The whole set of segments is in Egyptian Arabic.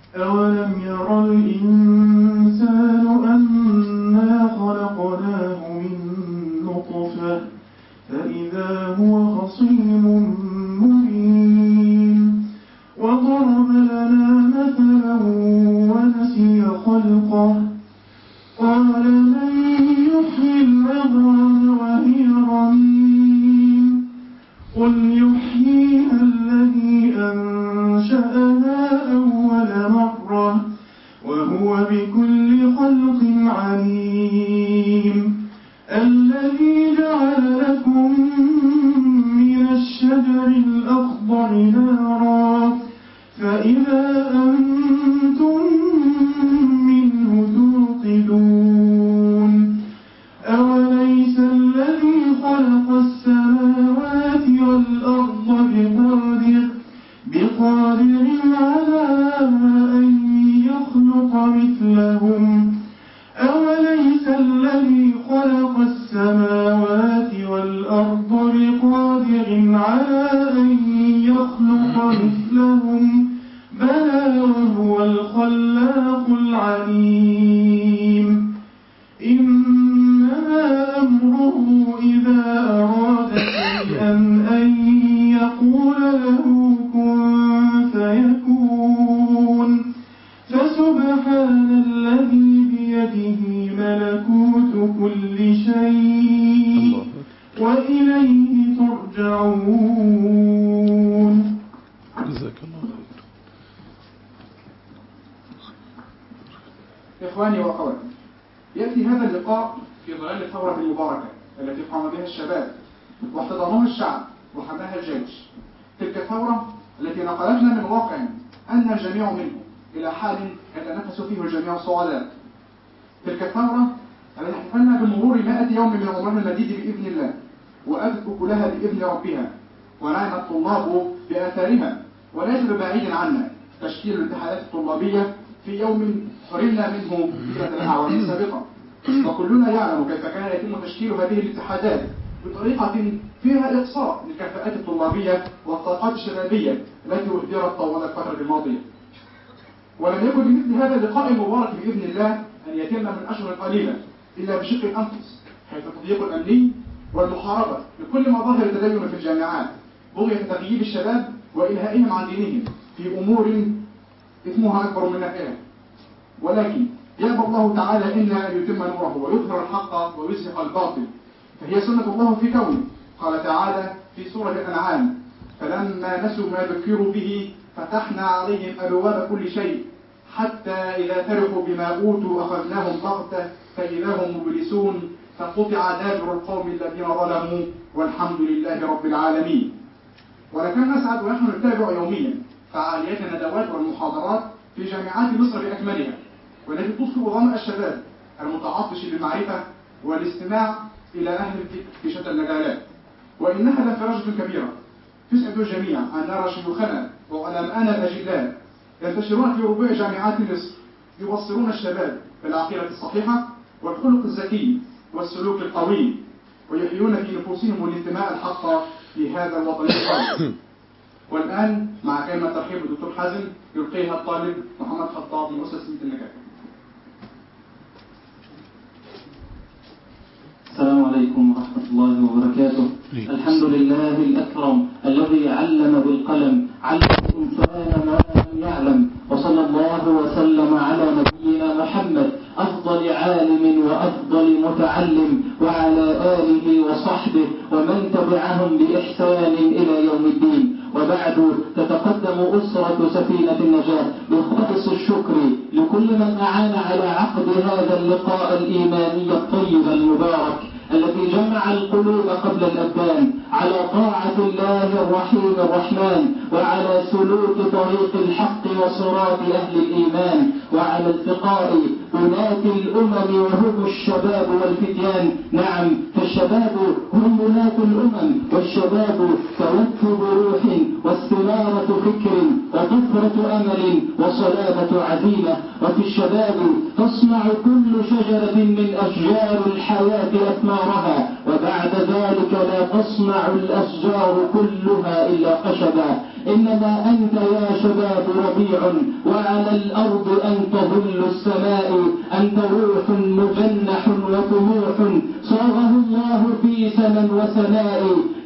أولم ير الإنسان أنا خلقناه من نطفة فإذا هو خصيم مبين وضرب لنا مثلا ونسي خلقه قال من يحيي العظام وهي رميم قل يحييها الذي أنشأها أول مرة وهو بكل خلق عليم الذي جعل لكم من الشجر الأخضر نارا فإذا أنتم منه توقدون أوليس الذي خلق السماوات والأرض بقادر بقادر على أن يخلق مثلهم أوليس الذي خلق السماوات والأرض بقادر على أن يخلق مثلهم بلى وهو الخلاق العليم إنما أمره إذا أراد شيئا أن يقول له كن فيكون فسبحان الذي بيده ملكوت كل شيء وإليه ترجعون جزاك الله خير إخواني وأخواتي يأتي هذا اللقاء في ظلال الثورة المباركة التي قام بها الشباب واحتضنها الشعب وحماها الجيش تلك الثورة التي نقلتنا من واقع أن الجميع منه إلى حال يتنفس فيه الجميع سعداء تلك الثورة التي احتفلنا بمرور 100 يوم من عمرنا المديد بإذن الله وأتت أكلها بإذن ربها ونعم الطلاب بآثارها وليس ببعيد عنا تشكيل الاتحادات الطلابية في يوم حرمنا منه طيلة الأعوام السابقة وكلنا يعلم كيف كان يتم تشكيل هذه الاتحادات بطريقة فيها إقصاء للكفاءات الطلابية والطاقات الشبابية التي أهدرت طوال الفترة الماضية ولم يكن لمثل هذا اللقاء المبارك بإذن الله أن يتم من أشهر قليلة إلا بشق الأنفس حيث التضييق الأمني والمحاربة لكل مظاهر التدين في الجامعات بغية تغييب الشباب وإلهائهم عن دينهم في أمور اسمها أكبر من نفعها ولكن يأبى الله تعالى إلا أن يتم نوره ويظهر الحق ويزهق الباطل فهي سنة الله في كونه قال تعالى في سورة الأنعام فلما نسوا ما ذكروا به فتحنا عليهم أبواب كل شيء حتى إذا فرحوا بما أوتوا أخذناهم بغتة فإذا هم مبلسون فقطع دابر القوم الذين ظلموا والحمد لله رب العالمين ولكن نسعد ونحن نتابع يوميا فعاليات الندوات والمحاضرات في جامعات مصر بأكملها والتي تطفئ ظمأ الشباب المتعطش للمعرفة والاستماع إلى أهل الفكر في شتى المجالات وإنها لفرجة كبيرة تسعد الجميع أن نرى شيوخنا وعلماءنا الأجلاء ينتشرون في ربوع جامعات مصر يبصرون الشباب بالعقيدة الصحيحة والخلق الزكي والسلوك القويم ويحيون في نفوسهم الانتماء الحق في هذا الوطن القوي والآن مع كلمة ترحيب الدكتور حازم يلقيها الطالب محمد خطاب من أسس سميت النجاح السلام عليكم ورحمة الله وبركاته الحمد لله الأكرم الذي علم بالقلم علم الإنسان ما لم يعلم وصلى الله وسلم على نبينا محمد أفضل عالم وأفضل متعلم وعلى آله وصحبه ومن تبعهم بإحسان إلى يوم الدين وبعد تتقدم أسرة سفينة النجاة بخالص الشكر لكل من أعان على عقد هذا اللقاء الإيماني الطيب المبارك الذي جمع القلوب قبل الأبدان على طاعة الله الرحيم الرحمن وعلى سلوك طريق الحق وصراط أهل الإيمان وعلى التقاء أولاد الأمم وهم الشباب والفتيان نعم فالشباب هم ولاة الأمم والشباب توفد روح واستنارة فكر وطفرة أمل وصلابة عزيمة وفي الشباب تصنع كل شجرة من أشجار الحياة أثمارها وبعد ذلك لا تصنع الأشجار كلها إلا خشبا إنما أنت يا شباب ربيع وعلى الأرض أنت ظل السماء أنت روح مجنح وطموح صاغه الله في سنى وسناء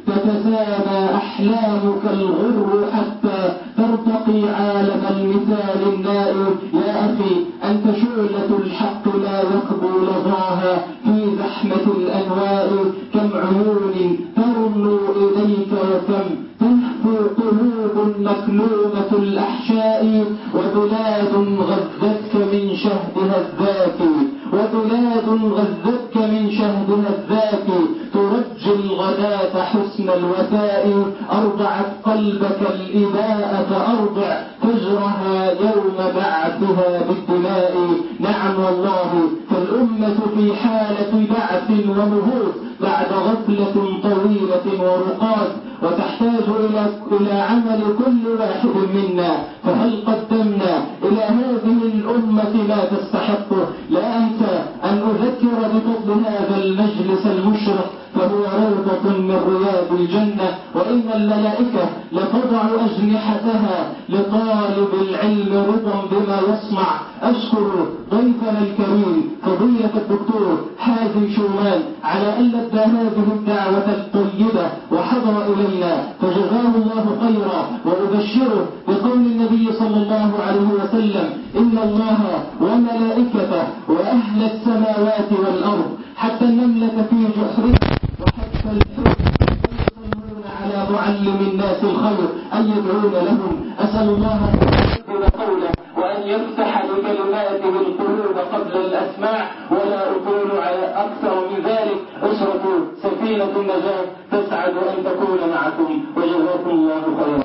تتسامى أحلامك الغر حتى ترتقي عالم المثال النائي يا أخي أنت شعلة الحق لا يقبل لظاها في زحمة الأنواء كم عيون ترنو إليك وكم تهفو قلوب مكلومة الأحشاء وبلاد غذتك من شهدها الذاكي وبلاد غذتك من شهدها الذاكي ترجي الغداة حسن الوفاء أرضعت قلبك الإباءة أرضع فجرها يوم بعثها بالدماء نعم والله فالأمة في حالة بعث ونهوض بعد غفلة طويلة ورقاد وتحتاج إلى إلى عمل كل واحد منا فهل قدمنا إلى هذه الأمة ما تستحقه لا أنسى أن أذكر بفضل هذا المجلس المشرق فهو روضة من رياض الجنة وإن الملائكة لتضع أجنحتها لطالب العلم رضا بما يصنع أشكر ضيفنا الكريم فضيلة الدكتور حازم شومان على أن لبى هذه الدعوة الطيبة وحضر إلينا فجزاه الله خيرا وأبشره بقول النبي صلى الله عليه وسلم إن الله وملائكته وأهل السماوات والأرض حتى النملة في جحرها وحتى الحوت يصلون على معلم الناس الخير أن يدعون لهم أسأل الله أن يحفظ قوله وأن يفتح لكلماته القلوب قبل الأسماع ولا أطول على أكثر من ذلك أسرة سفينة النجاة تسعد أن تكون معكم وجزاكم الله خيرا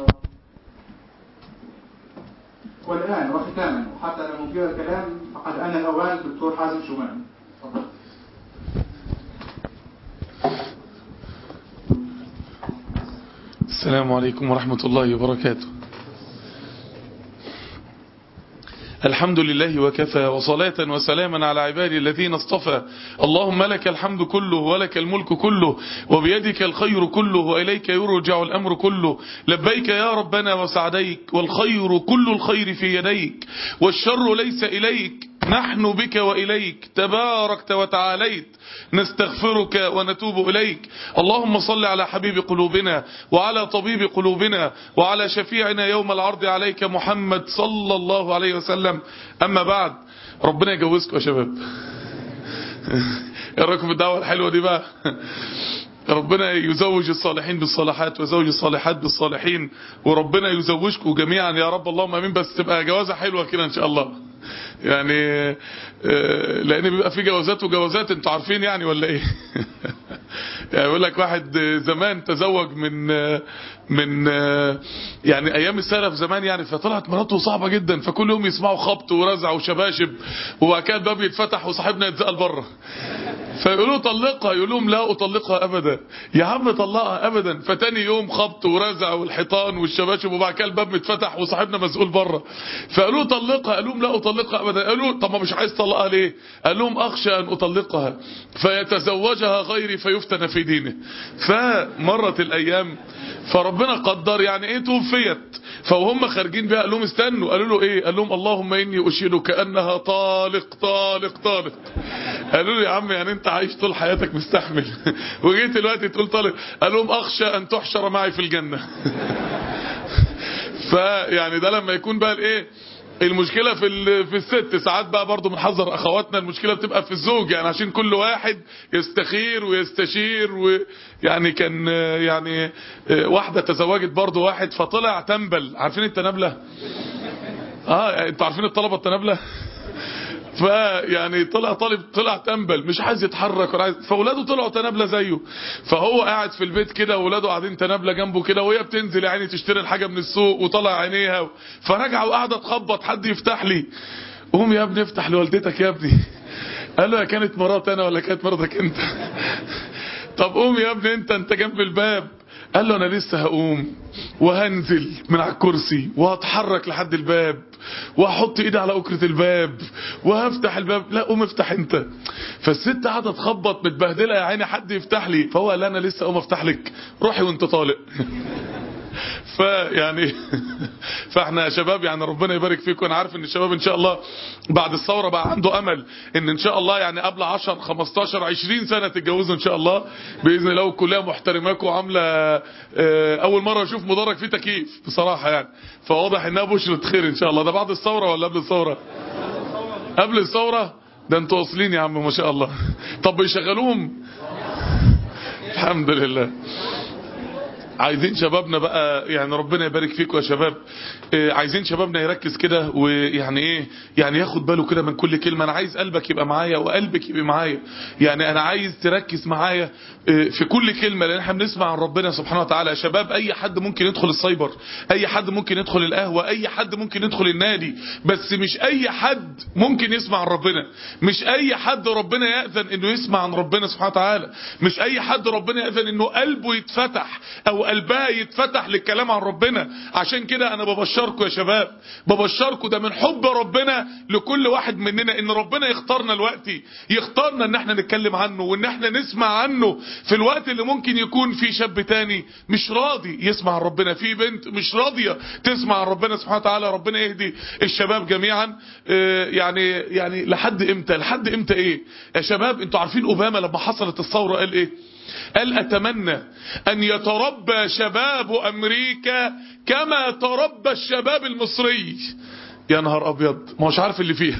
والآن وختاما وحتى لا نطيل الكلام فقد آن الأوان دكتور حازم شومان تفضل السلام عليكم ورحمة الله وبركاته الحمد لله وكفى وصلاة وسلاما على عبادي الذين اصطفى اللهم لك الحمد كله ولك الملك كله وبيدك الخير كله وإليك يرجع الأمر كله لبيك يا ربنا وسعديك والخير كل الخير في يديك والشر ليس إليك نحن بك وإليك تباركت وتعاليت نستغفرك ونتوب إليك اللهم صل على حبيب قلوبنا وعلى طبيب قلوبنا وعلى شفيعنا يوم العرض عليك محمد صلى الله عليه وسلم أما بعد ربنا يجوزكم يا شباب ايه رايكم في الدعوة الحلوة دي بقى ربنا يزوج الصالحين بالصالحات ويزوج الصالحات بالصالحين وربنا يزوجكم جميعا يا رب اللهم امين بس تبقى جوازة حلوة كده ان شاء الله يعني لان بيبقى في جوازات وجوازات انتوا عارفين يعني ولا ايه يعني يقول لك واحد زمان تزوج من من يعني ايام السلف زمان يعني فطلعت مراته صعبة جدا فكل يوم يسمعوا خبط ورزع وشباشب وبعد كده الباب يتفتح وصاحبنا يتزقل بره فيقولوا طلقها يقول لهم لا اطلقها ابدا يا عم طلقها ابدا فتاني يوم خبط ورزع والحيطان والشباشب وبعد كده الباب متفتح وصاحبنا مسؤول بره فقالوا طلقها قال لهم لا اطلقها ابدا قالوا طب ما مش عايز طلقها ليه قال لهم اخشى ان اطلقها فيتزوجها غيري فيفتن في دينه فمرت الايام فربنا قدر يعني ايه توفيت فهم خارجين بيها قال لهم استنوا قالوا له ايه قال لهم اللهم اني اشهدك انها طالق طالق طالق قالوا له يا عم يعني انت عايش طول حياتك مستحمل وجيت دلوقتي تقول طالق قال لهم اخشى ان تحشر معي في الجنة فيعني ده لما يكون بقى الايه المشكلة في في الست ساعات بقى برضو بنحذر اخواتنا المشكلة بتبقى في الزوج يعني عشان كل واحد يستخير ويستشير ويعني كان يعني واحدة تزوجت برضو واحد فطلع تنبل عارفين التنابلة اه انتوا عارفين الطلبة التنابلة فيعني طلع طالب طلع تنبل مش عايز يتحرك ولا عايز فاولاده طلعوا تنابله زيه فهو قاعد في البيت كده واولاده قاعدين تنابله جنبه كده وهي بتنزل يا عيني تشتري الحاجه من السوق وطلع عينيها فرجع وقاعده تخبط حد يفتح لي قوم يا ابني افتح لوالدتك يا ابني قال له يا كانت مرات انا ولا كانت مراتك انت طب قوم يا ابني انت انت جنب الباب قال له انا لسه هقوم وهنزل من على الكرسي وهتحرك لحد الباب وهحط ايدي على اكرة الباب وهفتح الباب لا قوم افتح انت فالست قاعده تخبط متبهدله يا عيني حد يفتح لي فهو قال انا لسه اقوم افتح لك روحي وانت طالق فيعني فاحنا يا شباب يعني ربنا يبارك فيكم انا عارف ان الشباب ان شاء الله بعد الثوره بقى عنده امل ان ان شاء الله يعني قبل 10 15 20 سنه تتجوزوا ان شاء الله باذن الله والكليه محترماكم وعامله اه اول مره اشوف مدرج فيه تكييف بصراحه يعني فواضح انها بشره خير ان شاء الله ده بعد الثوره ولا قبل الثوره قبل الثوره ده انتوا واصلين يا عم ما شاء الله طب بيشغلوهم الحمد لله عايزين شبابنا بقى يعني ربنا يبارك فيكم يا شباب اه عايزين شبابنا يركز كده ويعني ايه يعني ياخد باله كده من كل كلمة انا عايز قلبك يبقى معايا وقلبك يبقى معايا يعني انا عايز تركز معايا اه في كل كلمة لان احنا بنسمع عن ربنا سبحانه وتعالى يا شباب اي حد ممكن يدخل السايبر اي حد ممكن يدخل القهوة اي حد ممكن يدخل النادي بس مش اي حد ممكن يسمع عن ربنا مش اي حد ربنا يأذن انه يسمع عن ربنا سبحانه وتعالى مش اي حد ربنا يأذن انه قلبه يتفتح او قلبها يتفتح للكلام عن ربنا عشان كده انا ببشركم يا شباب ببشركم ده من حب ربنا لكل واحد مننا ان ربنا يختارنا الوقت يختارنا ان احنا نتكلم عنه وان احنا نسمع عنه في الوقت اللي ممكن يكون في شاب تاني مش راضي يسمع عن ربنا في بنت مش راضية تسمع عن ربنا سبحانه وتعالى ربنا يهدي الشباب جميعا اه يعني يعني لحد امتى لحد امتى ايه يا شباب انتوا عارفين اوباما لما حصلت الثورة قال ايه قال أتمنى أن يتربى شباب أمريكا كما تربى الشباب المصري يا نهار أبيض ما هوش عارف اللي فيها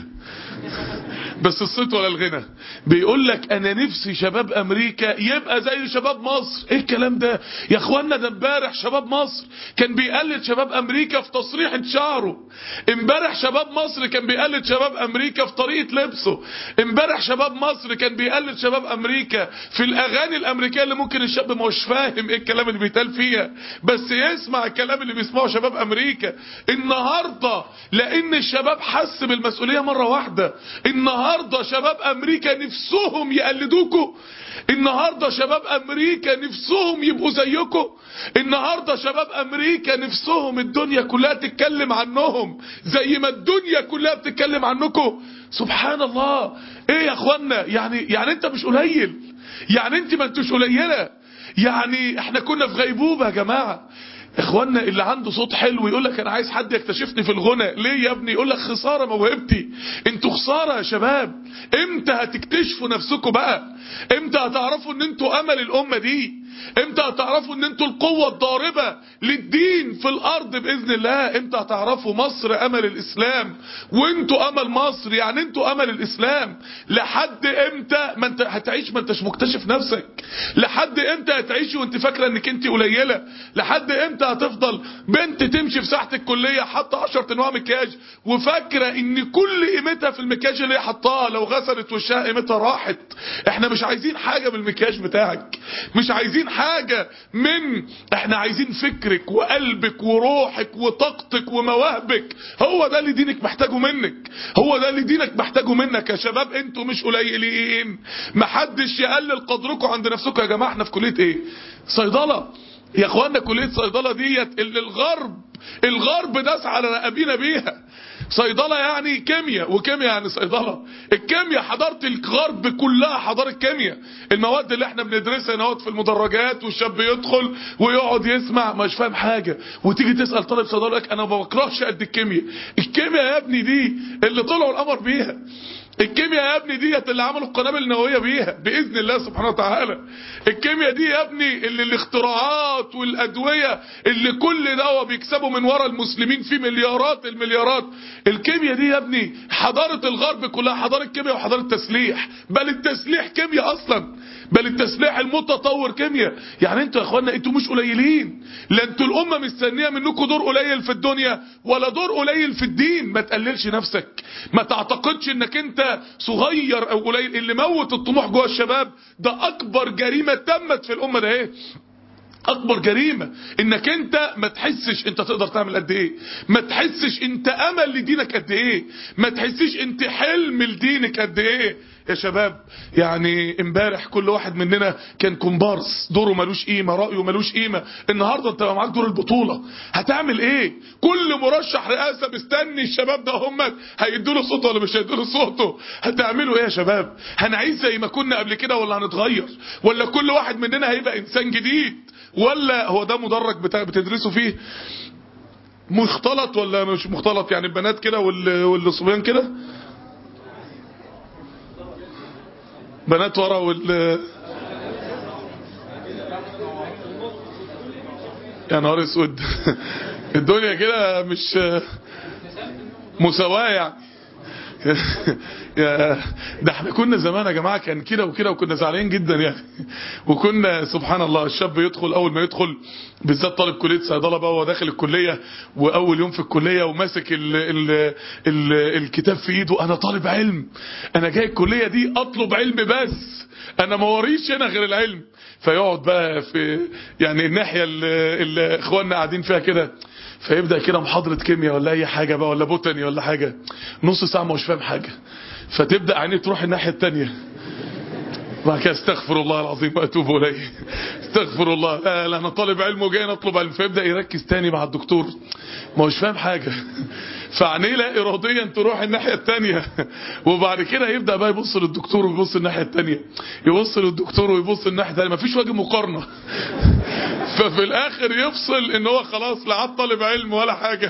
بس الصيت ولا الغنى بيقول لك انا نفسي شباب امريكا يبقى زي شباب مصر ايه الكلام ده يا اخوانا ده امبارح شباب مصر كان بيقلد شباب امريكا في تصريحة شعره امبارح شباب مصر كان بيقلد شباب امريكا في طريقة لبسه امبارح شباب مصر كان بيقلد شباب امريكا في الاغاني الامريكيه اللي ممكن الشاب ما هوش فاهم ايه الكلام اللي بيتقال فيها بس يسمع الكلام اللي بيسمعه شباب امريكا النهارده لان الشباب حس بالمسؤوليه مره واحده النهارده شباب امريكا نفسهم يقلدوكوا النهارده شباب امريكا نفسهم يبقوا زيكم النهارده شباب امريكا نفسهم الدنيا كلها تتكلم عنهم زي ما الدنيا كلها بتتكلم عنكم سبحان الله ايه يا اخوانا يعني يعني انت مش قليل يعني انت ما انتوش قليله يعني احنا كنا في غيبوبه يا جماعه اخوانا اللي عنده صوت حلو يقول لك انا عايز حد يكتشفني في الغنى ليه يا ابني يقول لك خساره موهبتي انتوا خساره يا شباب امتى هتكتشفوا نفسكم بقى امتى هتعرفوا ان انتوا امل الامه دي امتى هتعرفوا ان انتوا القوة الضاربة للدين في الارض باذن الله امتى هتعرفوا مصر امل الاسلام وانتوا امل مصر يعني انتوا امل الاسلام لحد امتى ما انت هتعيش ما انتش مكتشف نفسك لحد امتى هتعيشي وانت فاكرة انك انت قليلة لحد امتى هتفضل بنت تمشي في ساحة الكلية حاطة 10 انواع مكياج وفاكرة ان كل قيمتها في المكياج اللي هي حطاها لو غسلت وشها قيمتها راحت احنا مش عايزين حاجة من المكياج بتاعك مش عايزين حاجة من احنا عايزين فكرك وقلبك وروحك وطاقتك ومواهبك هو ده اللي دينك محتاجه منك هو ده اللي دينك محتاجه منك يا شباب انتوا مش قليلين محدش يقلل قدركم عند نفسكم يا جماعة احنا في كلية ايه صيدلة يا اخوانا كلية صيدلة ديت اللي الغرب الغرب داس على رقابينا بيها صيدلة يعني كيمياء وكيمياء يعني صيدلة الكيمياء حضارة الغرب كلها حضارة كيمياء المواد اللي احنا بندرسها نقعد في المدرجات والشاب يدخل ويقعد يسمع مش فاهم حاجة وتيجي تسأل طالب صيدلة لك انا ما بكرهش قد الكيمياء الكيمياء يا ابني دي اللي طلعوا القمر بيها الكيمياء يا ابني ديت اللي عملوا القنابل النوويه بيها باذن الله سبحانه وتعالى الكيمياء دي يا ابني اللي الاختراعات والادويه اللي كل دواء بيكسبوا من ورا المسلمين في مليارات المليارات الكيمياء دي يا ابني حضاره الغرب كلها حضاره كيمياء وحضاره تسليح بل التسليح كيمياء اصلا بل التسليح المتطور كيمياء يعني انتوا يا اخوانا انتوا مش قليلين لا انتوا الامه مستنيه منكم دور قليل في الدنيا ولا دور قليل في الدين ما تقللش نفسك ما تعتقدش انك انت صغير او قليل اللي موت الطموح جوه الشباب ده اكبر جريمه تمت في الامه ده ايه اكبر جريمة انك انت ما تحسش انت تقدر تعمل قد ايه ما تحسش انت امل لدينك قد ايه ما تحسش انت حلم لدينك قد ايه يا شباب يعني امبارح كل واحد مننا كان كومبارس دوره ملوش قيمه رايه ملوش قيمه النهارده انت معاك دور البطوله هتعمل ايه كل مرشح رئاسه مستني الشباب ده هم هيدوا له صوته ولا مش هيدوا له صوته هتعملوا ايه يا شباب هنعيش زي ما كنا قبل كده ولا هنتغير ولا كل واحد مننا هيبقى انسان جديد ولا هو ده مدرج بتاع بتدرسوا فيه مختلط ولا مش مختلط يعني البنات كده وال- والصبيان كده بنات ورا وال يا نهار اسود الدنيا كده مش مساواة يعني يا ده احنا كنا زمان يا جماعه كان كده وكده وكنا زعلانين جدا يعني وكنا سبحان الله الشاب يدخل اول ما يدخل بالذات طالب كليه صيدله بقى وهو داخل الكليه واول يوم في الكليه وماسك ال ال ال الكتاب في ايده انا طالب علم انا جاي الكليه دي اطلب علم بس انا ما وريش هنا غير العلم فيقعد بقى في يعني الناحيه اللي, اللي اخواننا قاعدين فيها كده فيبدا كده محاضره كيمياء ولا اي حاجه بقى ولا بوتاني ولا حاجه نص ساعه مش فاهم حاجه فتبدا عينيه تروح الناحيه الثانيه وبعد كده استغفر الله العظيم واتوب اليه استغفر الله لا, لا انا طالب علم وجاي نطلب علم فيبدا يركز تاني مع الدكتور ما هوش فاهم حاجه فعينيه لا اراديا تروح الناحيه الثانيه وبعد كده يبدا بقى يبص للدكتور ويبص الناحيه الثانيه يبص للدكتور ويبص الناحيه الثانيه مفيش وجه مقارنه ففي الاخر يفصل ان هو خلاص لا عاد طالب علم ولا حاجه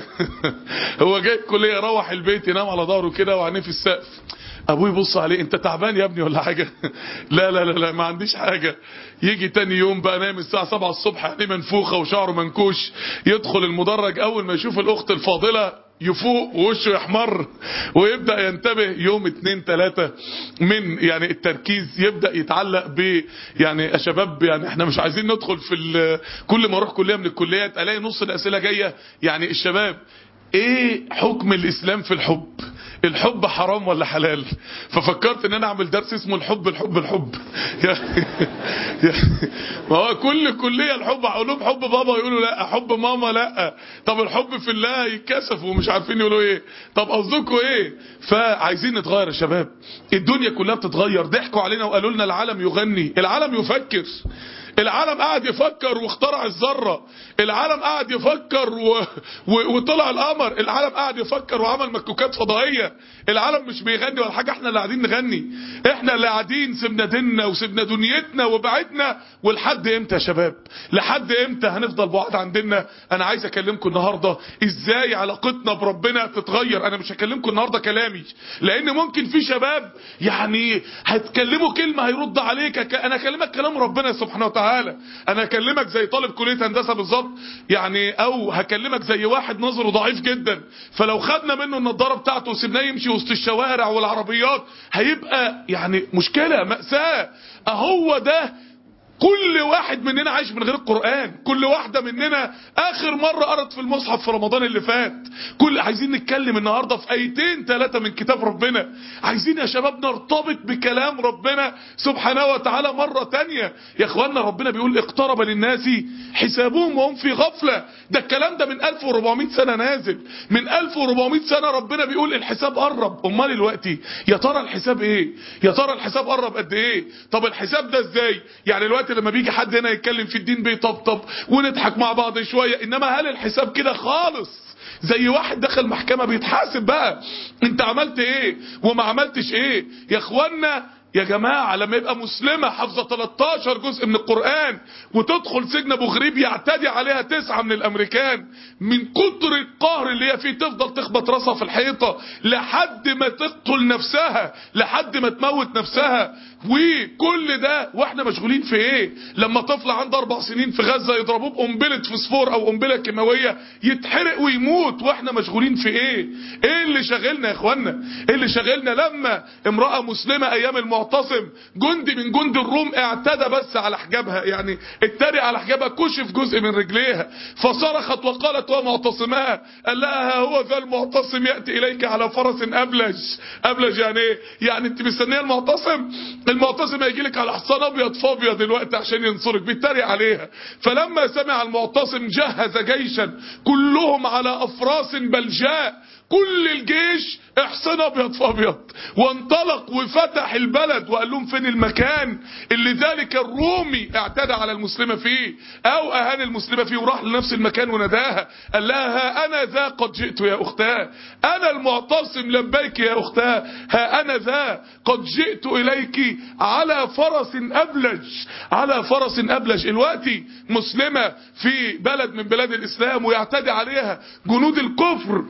هو جاي الكليه يروح البيت ينام على ظهره كده وعينيه في السقف ابوه يبص عليه انت تعبان يا ابني ولا حاجه لا لا لا لا ما عنديش حاجه يجي تاني يوم بقى نايم الساعه 7 الصبح عينيه منفوخه وشعره منكوش يدخل المدرج اول ما يشوف الاخت الفاضله يفوق ووشه يحمر ويبدا ينتبه يوم اتنين تلاتة من يعني التركيز يبدا يتعلق ب يعني يا شباب يعني احنا مش عايزين ندخل في ال- كل ما اروح كليه من الكليات الاقي نص الاسئله جايه يعني الشباب ايه حكم الاسلام في الحب الحب حرام ولا حلال ففكرت ان انا اعمل درس اسمه الحب الحب الحب يعني يعني ما هو كل كليه الحب علوم حب بابا يقولوا لا حب ماما لا طب الحب في الله يتكسفوا ومش عارفين يقولوا ايه طب قصدكم ايه فعايزين نتغير يا شباب الدنيا كلها بتتغير ضحكوا علينا وقالوا لنا العالم يغني العالم يفكر العالم قاعد يفكر واخترع الذرة العالم قاعد يفكر و... و... وطلع القمر العالم قاعد يفكر وعمل مكوكات فضائية العالم مش بيغني ولا حاجة احنا اللي قاعدين نغني احنا اللي قاعدين سيبنا ديننا وسيبنا دنيتنا وبعدنا ولحد امتى يا شباب لحد امتى هنفضل بعاد عن ديننا انا عايز اكلمكم النهاردة ازاي علاقتنا بربنا تتغير انا مش هكلمكم النهاردة كلامي لان ممكن في شباب يعني هتكلموا كلمة هيرد عليك ك- انا اكلمك كلام ربنا سبحانه وتعالى انا اكلمك زي طالب كلية هندسة بالظبط يعني او هكلمك زي واحد نظره ضعيف جدا فلو خدنا منه النضارة بتاعته وسيبناه يمشي وسط الشوارع والعربيات هيبقى يعني مشكلة مأساة اهو ده كل واحد مننا عايش من غير القرآن كل واحدة مننا آخر مرة قرأت في المصحف في رمضان اللي فات كل عايزين نتكلم النهاردة في ايتين ثلاثة من كتاب ربنا عايزين يا شباب نرتبط بكلام ربنا سبحانه وتعالى مرة تانية يا اخوانا ربنا بيقول اقترب للناس حسابهم وهم في غفلة ده الكلام ده من 1400 سنة نازل من 1400 سنة ربنا بيقول الحساب قرب امال دلوقتي يا ترى الحساب ايه يا ترى الحساب قرب قد ايه طب الحساب ده ازاي يعني الوقت لما بيجي حد هنا يتكلم في الدين بيطبطب ونضحك مع بعض شوية انما هل الحساب كده خالص زي واحد دخل محكمة بيتحاسب بقى انت عملت ايه وما عملتش ايه يا اخوانا يا جماعة لما يبقى مسلمة حافظة 13 جزء من القرآن وتدخل سجن ابو غريب يعتدي عليها تسعة من الامريكان من كتر القهر اللي هي فيه تفضل تخبط راسها في الحيطة لحد ما تقتل نفسها لحد ما تموت نفسها وكل ده واحنا مشغولين في ايه لما طفل عنده اربع سنين في غزة يضربوه بقنبلة فسفور او قنبلة كيماوية يتحرق ويموت واحنا مشغولين في ايه ايه اللي شاغلنا يا اخوانا ايه اللي شاغلنا لما امرأة مسلمة ايام المعارضة المعتصم جندي من جند الروم اعتدى بس على حجابها يعني اتريق على حجابها كشف جزء من رجليها فصرخت وقالت ومعتصمها قال لها ها هو ذا المعتصم ياتي اليك على فرس ابلج ابلج يعني ايه يعني انت مستنيه المعتصم المعتصم هيجي لك على حصان ابيض فابيض دلوقتي عشان ينصرك بيتريق عليها فلما سمع المعتصم جهز جيشا كلهم على افراس بلجاء كل الجيش احصن ابيض في ابيض وانطلق وفتح البلد وقال لهم فين المكان اللي ذلك الرومي اعتدى على المسلمه فيه او اهان المسلمه فيه وراح لنفس المكان وناداها قال لها ها انا ذا قد جئت يا اختاه انا المعتصم لبيك يا اختاه ها انا ذا قد جئت اليك على فرس ابلج على فرس ابلج الوقتي مسلمه في بلد من بلاد الاسلام ويعتدي عليها جنود الكفر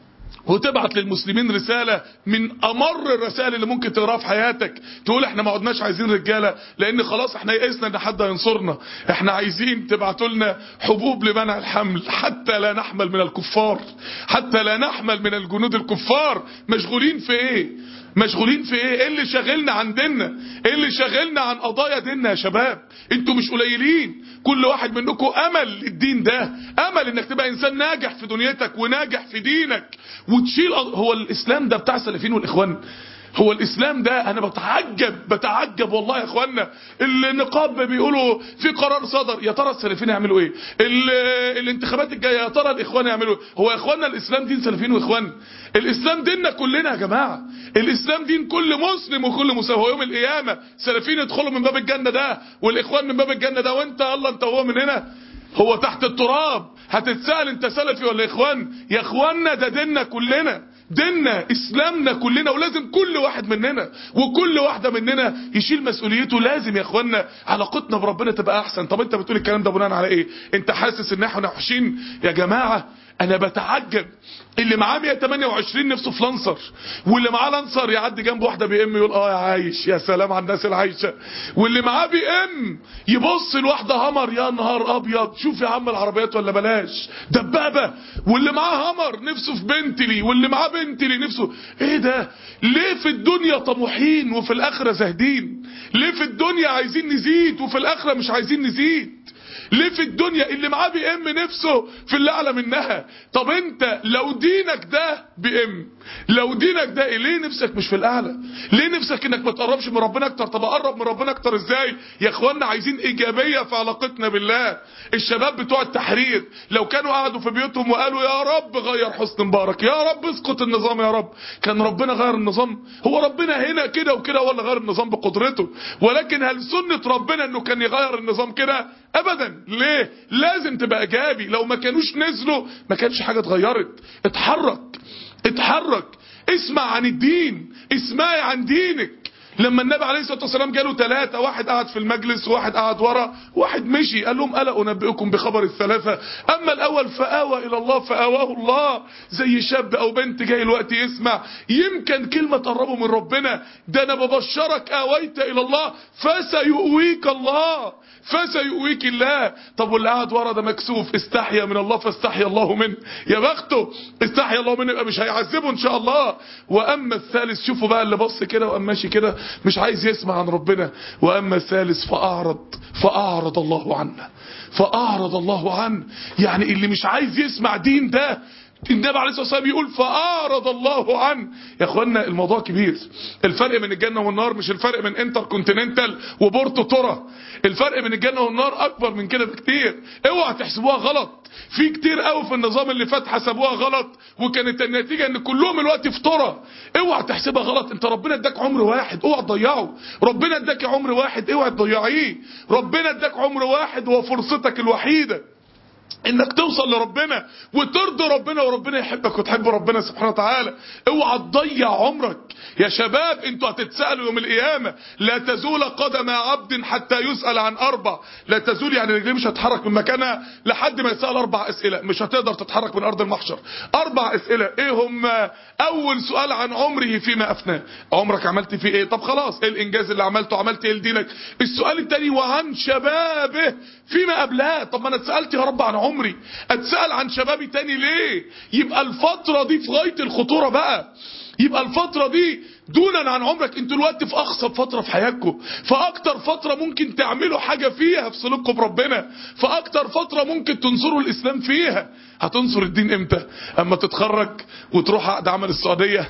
وتبعت للمسلمين رسالة من أمر الرسائل اللي ممكن تقراها في حياتك تقول احنا ما عدناش عايزين رجالة لأن خلاص احنا يئسنا ان حد هينصرنا احنا عايزين تبعتوا لنا حبوب لمنع الحمل حتى لا نحمل من الكفار حتى لا نحمل من الجنود الكفار مشغولين في ايه مشغولين في ايه ايه اللي شاغلنا عن ديننا ايه اللي شاغلنا عن قضايا ديننا يا شباب انتوا مش قليلين كل واحد منكم امل الدين ده امل انك تبقى انسان ناجح في دنيتك وناجح في دينك وتشيل هو الاسلام ده بتاع السلفيين والاخوان هو الاسلام ده انا بتعجب بتعجب والله يا اخوانا النقاب بيقولوا في قرار صدر يا ترى السلفيين هيعملوا ايه الانتخابات الجايه يا ترى الاخوان يعملوا ايه هو يا اخوانا الاسلام دين سلفيين واخوان الاسلام ديننا كلنا يا جماعه الاسلام دين كل مسلم وكل مساوي يوم القيامه سلفيين يدخلوا من باب الجنه ده والاخوان من باب الجنه ده وانت الله انت وهو من هنا هو تحت التراب هتتسأل انت سلفي ولا اخوان يا اخواننا ده ديننا كلنا ديننا اسلامنا كلنا ولازم كل واحد مننا وكل واحدة مننا يشيل مسؤوليته لازم يا اخوانا علاقتنا بربنا تبقى احسن طب انت بتقول الكلام ده بناء على ايه انت حاسس ان احنا وحشين يا جماعة انا بتعجب اللي معاه 128 نفسه في لانسر واللي معاه لانسر يعدي جنب واحده بي ام يقول اه يا عايش يا سلام على الناس العايشه واللي معاه بي ام يبص لواحده همر يا نهار ابيض شوف يا عم العربيات ولا بلاش دبابه واللي معاه همر نفسه في بنتلي واللي معاه بنتلي نفسه ايه ده ليه في الدنيا طموحين وفي الاخره زاهدين ليه في الدنيا عايزين نزيد وفي الاخره مش عايزين نزيد ليه في الدنيا اللي معاه بي ام نفسه في اللي اعلى منها طب انت لو دينك ده بي ام لو دينك ده إيه؟ ليه نفسك مش في الاعلى ليه نفسك انك ما تقربش من ربنا اكتر طب اقرب من ربنا اكتر ازاي يا اخوانا عايزين ايجابيه في علاقتنا بالله الشباب بتوع التحرير لو كانوا قعدوا في بيوتهم وقالوا يا رب غير حسن مبارك يا رب اسقط النظام يا رب كان ربنا غير النظام هو ربنا هنا كده وكده ولا غير النظام بقدرته ولكن هل سنه ربنا انه كان يغير النظام كده ابدا ليه لازم تبقى ايجابي لو ما كانوش نزلوا ما كانش حاجه اتغيرت اتحرك اتحرك اسمع عن الدين اسمعي عن دينك لما النبي عليه الصلاه والسلام جاله ثلاثه واحد قعد في المجلس وواحد قعد ورا واحد مشي قال لهم الا انبئكم بخبر الثلاثه اما الاول فاوى الى الله فاواه الله زي شاب او بنت جاي الوقت يسمع يمكن كلمه تقربه من ربنا ده انا ببشرك اويت الى الله فسيؤويك الله فسيؤويك الله طب واللي قاعد ورا ده مكسوف استحيا من الله فاستحيا الله منه يا بخته استحيا الله منه يبقى مش هيعذبه ان شاء الله واما الثالث شوفوا بقى اللي بص كده وقام ماشي كده مش عايز يسمع عن ربنا واما الثالث فاعرض فاعرض الله عنه فاعرض الله عنه يعني اللي مش عايز يسمع دين ده النبي عليه الصلاه والسلام يقول فاعرض الله عنه يا اخوانا الموضوع كبير الفرق بين الجنه والنار مش الفرق بين انتر كونتيننتال وبورتو تورا الفرق بين الجنه والنار اكبر من كده بكتير اوعى تحسبوها غلط في كتير قوي في النظام اللي فات حسبوها غلط وكانت النتيجه ان كلهم الوقت في تورا اوعى تحسبها غلط انت ربنا اداك عمر واحد اوعى تضيعه ربنا اداك عمر واحد اوعى تضيعيه ربنا اداك عمر واحد وهو فرصتك الوحيده انك توصل لربنا وترضي ربنا وربنا يحبك وتحب ربنا سبحانه وتعالى اوعى تضيع عمرك يا شباب انتوا هتتسالوا يوم القيامه لا تزول قدم عبد حتى يسال عن اربع لا تزول يعني رجليه مش هتتحرك من مكانها لحد ما يسال اربع اسئله مش هتقدر تتحرك من ارض المحشر اربع اسئله ايه هم اول سؤال عن عمره فيما افناه عمرك عملت فيه ايه طب خلاص ايه الانجاز اللي عملته عملت ايه لدينك السؤال الثاني وعن شبابه فيما قبلاه طب ما انا اتسالت يا رب عن عمري اتسال عن شبابي تاني ليه يبقى الفتره دي في غايه الخطوره بقى يبقى الفترة دي دونا عن عمرك انتوا دلوقتي في اخصب فترة في حياتكم فاكتر فترة ممكن تعملوا حاجة فيها في صلتكم بربنا فاكتر فترة ممكن تنصروا الاسلام فيها هتنصر الدين امتى اما تتخرج وتروح عقد عمل السعودية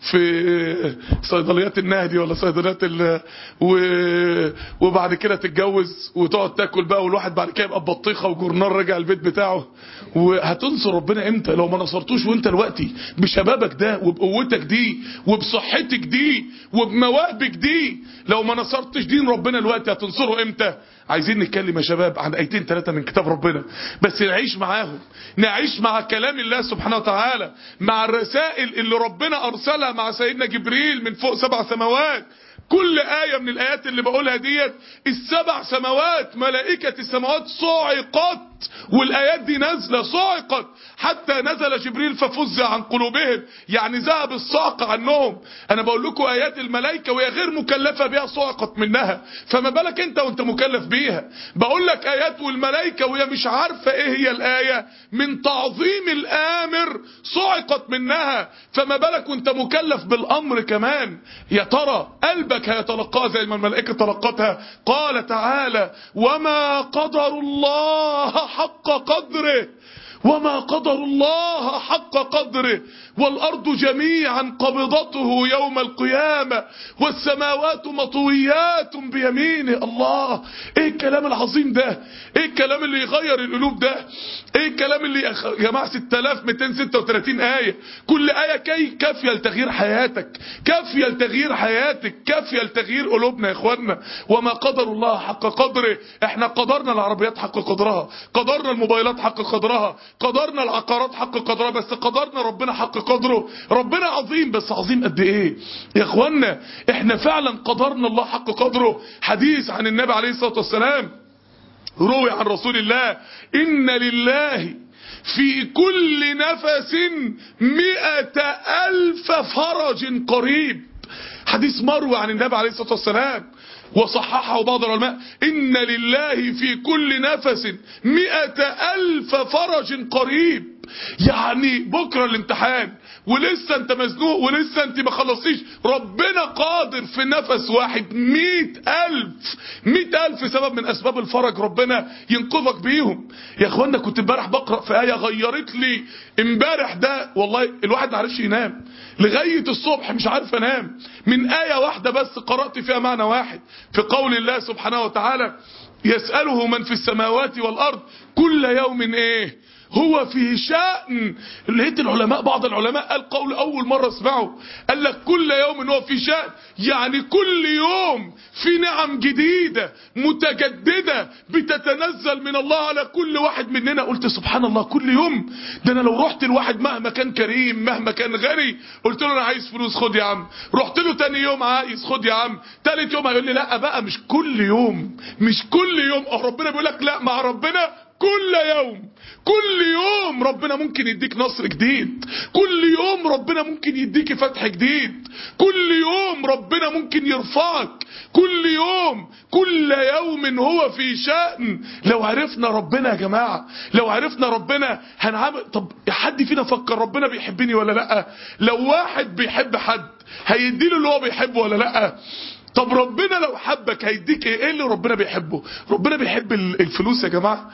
في صيدليات النهدي ولا صيدليات ال... و... وبعد كده تتجوز وتقعد تاكل بقى والواحد بعد كده يبقى ببطيخه وجورنال راجع البيت بتاعه وهتنصر ربنا امتى لو ما نصرتوش وانت دلوقتي بشبابك ده وبقوتك دي وبصحتك دي وبمواهبك دي لو ما نصرتش دين ربنا دلوقتي هتنصره امتى عايزين نتكلم يا شباب عن ايتين ثلاثة من كتاب ربنا بس نعيش معاهم نعيش مع كلام الله سبحانه وتعالى مع الرسائل اللي ربنا ارسلها مع سيدنا جبريل من فوق سبع سماوات كل آية من الآيات اللي بقولها ديت السبع سماوات ملائكة السماوات صعقت والآيات دي نازلة صعقت حتى نزل جبريل ففزع عن قلوبهم يعني ذهب الصعق عنهم أنا بقول لكم آيات الملائكة وهي غير مكلفة بها صعقت منها فما بالك أنت وأنت مكلف بيها بقول لك آيات والملائكة وهي مش عارفة إيه هي الآية من تعظيم الآمر صعقت منها فما بالك وأنت مكلف بالأمر كمان يا ترى قلبك هيتلقاها زي ما الملائكة تلقتها قال تعالى وما قدر الله حق قدره وما قدر الله حق قدره والأرض جميعا قبضته يوم القيامة والسماوات مطويات بيمينه الله ايه الكلام العظيم ده ايه الكلام اللي يغير القلوب ده ايه الكلام اللي يا جماعة 6236 آية كل آية كي كافية لتغيير حياتك كافية لتغيير حياتك كافية لتغيير قلوبنا يا اخوانا وما قدر الله حق قدره احنا قدرنا العربيات حق قدرها قدرنا الموبايلات حق قدرها قدرنا العقارات حق قدرها بس قدرنا ربنا حق قدره ربنا عظيم بس عظيم قد ايه يا اخوانا احنا فعلا قدرنا الله حق قدره حديث عن النبي عليه الصلاة والسلام روي عن رسول الله ان لله في كل نفس مئة الف فرج قريب حديث مروي عن النبي عليه الصلاة والسلام وصححه بعض العلماء إن لله في كل نفس مئة ألف فرج قريب يعني بكرة الامتحان ولسه انت مزنوق ولسه انت ما خلصتيش ربنا قادر في نفس واحد مئة ألف مئة ألف سبب من أسباب الفرج ربنا ينقذك بيهم يا اخوانا كنت امبارح بقرأ في آية غيرت لي امبارح ده والله الواحد ما عرفش ينام لغاية الصبح مش عارف انام من آية واحدة بس قرأت فيها معنى واحد في قول الله سبحانه وتعالى يسأله من في السماوات والأرض كل يوم ايه هو في شأن لقيت العلماء بعض العلماء قال قول أول مرة اسمعه قال لك كل يوم هو في شأن يعني كل يوم في نعم جديدة متجددة بتتنزل من الله على كل واحد مننا قلت سبحان الله كل يوم ده أنا لو رحت الواحد مهما كان كريم مهما كان غني قلت له أنا عايز فلوس خد يا عم رحت له تاني يوم عايز خد يا عم تالت يوم هيقول لي لا بقى مش كل يوم مش كل يوم اه ربنا بيقول لك لا مع ربنا كل يوم كل يوم ربنا ممكن يديك نصر جديد كل يوم ربنا ممكن يديك فتح جديد كل يوم ربنا ممكن يرفعك كل يوم كل يوم هو في شأن لو عرفنا ربنا يا جماعة لو عرفنا ربنا هنعمل طب حد فينا فكر ربنا بيحبني ولا لا لو واحد بيحب حد هيديله اللي هو بيحبه ولا لا طب ربنا لو حبك هيديك ايه ايه اللي ربنا بيحبه ربنا بيحب الفلوس يا جماعة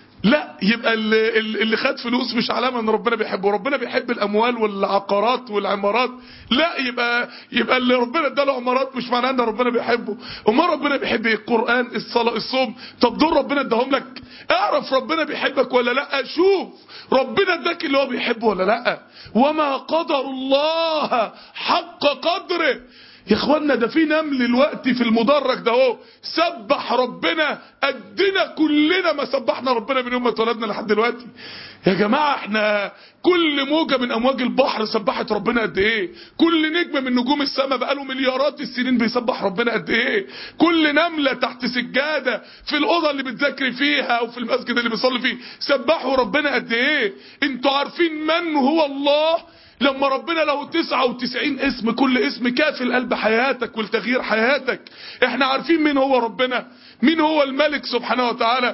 لا يبقى اللي, اللي خد فلوس مش علامة ان ربنا بيحبه ربنا بيحب الاموال والعقارات والعمارات لا يبقى يبقى اللي ربنا اداله عمارات مش معناه ان ربنا بيحبه امال ربنا بيحب ايه القران الصلاه الصوم طب دول ربنا اداهم لك اعرف ربنا بيحبك ولا لا شوف ربنا اداك اللي هو بيحبه ولا لا وما قدر الله حق قدره يا اخوانا ده في نمل الوقت في المدرج ده اهو سبح ربنا قدنا كلنا ما سبحنا ربنا من يوم ما اتولدنا لحد دلوقتي يا جماعة احنا كل موجة من امواج البحر سبحت ربنا قد ايه كل نجم من نجوم السماء بقاله مليارات السنين بيسبح ربنا قد ايه كل نملة تحت سجادة في الأوضة اللي بتذاكري فيها او في المسجد اللي بيصلي فيه سبحوا ربنا قد ايه انتوا عارفين من هو الله لما ربنا له 99 اسم كل اسم كافي لقلب حياتك ولتغيير حياتك احنا عارفين مين هو ربنا مين هو الملك سبحانه وتعالى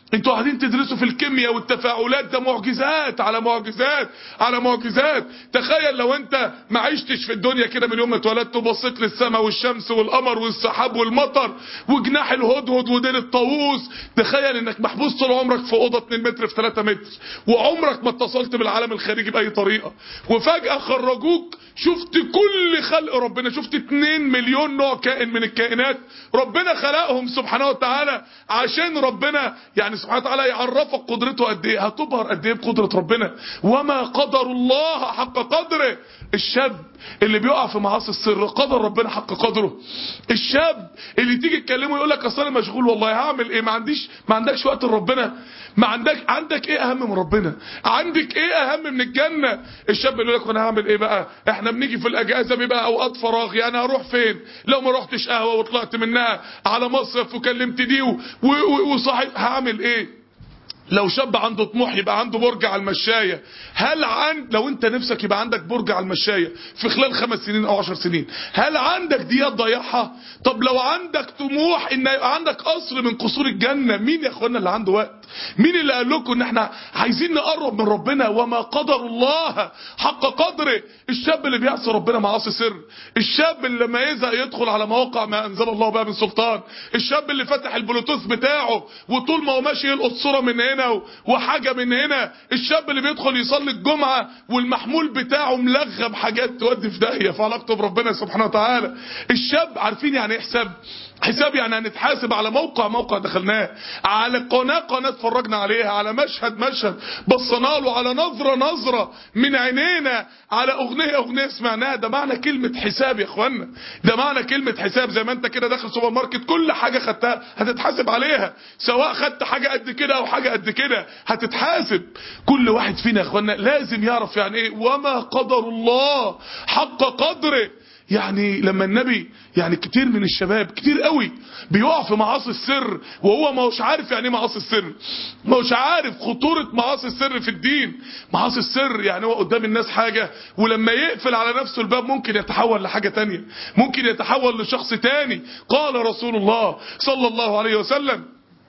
انتوا قاعدين تدرسوا في الكيمياء والتفاعلات ده معجزات على معجزات على معجزات تخيل لو انت ما عشتش في الدنيا كده من يوم ما اتولدت وبصيت للسماء والشمس والقمر والسحاب والمطر وجناح الهدهد وديل الطاووس تخيل انك محبوس طول عمرك في اوضه 2 متر في 3 متر وعمرك ما اتصلت بالعالم الخارجي باي طريقه وفجاه خرجوك شفت كل خلق ربنا شفت 2 مليون نوع كائن من الكائنات ربنا خلقهم سبحانه وتعالى عشان ربنا يعني سبحانه وتعالى يعرفك قدرته قد ايه هتبهر قد ايه بقدره ربنا وما قدر الله حق قدره الشاب اللي بيقع في معاصي السر قدر ربنا حق قدره الشاب اللي تيجي تكلمه يقول لك اصل انا مشغول والله هعمل ايه ما عنديش ما عندكش وقت لربنا ما عندك عندك ايه اهم من ربنا عندك ايه اهم من الجنه الشاب اللي يقول لك انا هعمل ايه بقى احنا بنيجي في الاجازه بيبقى اوقات فراغ يعني هروح فين لو ما رحتش قهوه وطلعت منها على مصرف وكلمت دي و- و- وصاحب هعمل ايه لو شاب عنده طموح يبقى عنده برج على المشاية هل عن لو انت نفسك يبقى عندك برج على المشاية في خلال خمس سنين او عشر سنين هل عندك دي تضيعها طب لو عندك طموح ان يبقى عندك قصر من قصور الجنة مين يا اخوانا اللي عنده وقت مين اللي قال لكم ان احنا عايزين نقرب من ربنا وما قدر الله حق قدره الشاب اللي بيعصي ربنا معاصي سر الشاب اللي لما يزهق يدخل على مواقع ما انزل الله بها من سلطان الشاب اللي فتح البلوتوث بتاعه وطول ما هو ماشي يلقط صوره من هنا و- وحاجه من هنا الشاب اللي بيدخل يصلي الجمعه والمحمول بتاعه ملغم حاجات تودي في داهيه في علاقته بربنا سبحانه وتعالى الشاب عارفين يعني ايه حساب حساب يعني هنتحاسب على موقع موقع دخلناه على قناة قناة اتفرجنا عليها على مشهد مشهد بصينا له على نظرة نظرة من عينينا على اغنية اغنية سمعناها ده معنى كلمة حساب يا اخوانا ده معنى كلمة حساب زي ما انت كده داخل سوبر ماركت كل حاجة خدتها هتتحاسب عليها سواء خدت حاجة قد كده او حاجة قد كده هتتحاسب كل واحد فينا يا اخوانا لازم يعرف يعني ايه وما قدر الله حق قدره يعني لما النبي يعني كتير من الشباب كتير قوي بيقع في معاصي السر وهو ما هوش عارف يعني ايه معاصي السر ما هوش عارف خطورة معاصي السر في الدين معاصي السر يعني هو قدام الناس حاجة ولما يقفل على نفسه الباب ممكن يتحول لحاجة تانية ممكن يتحول لشخص تاني قال رسول الله صلى الله عليه وسلم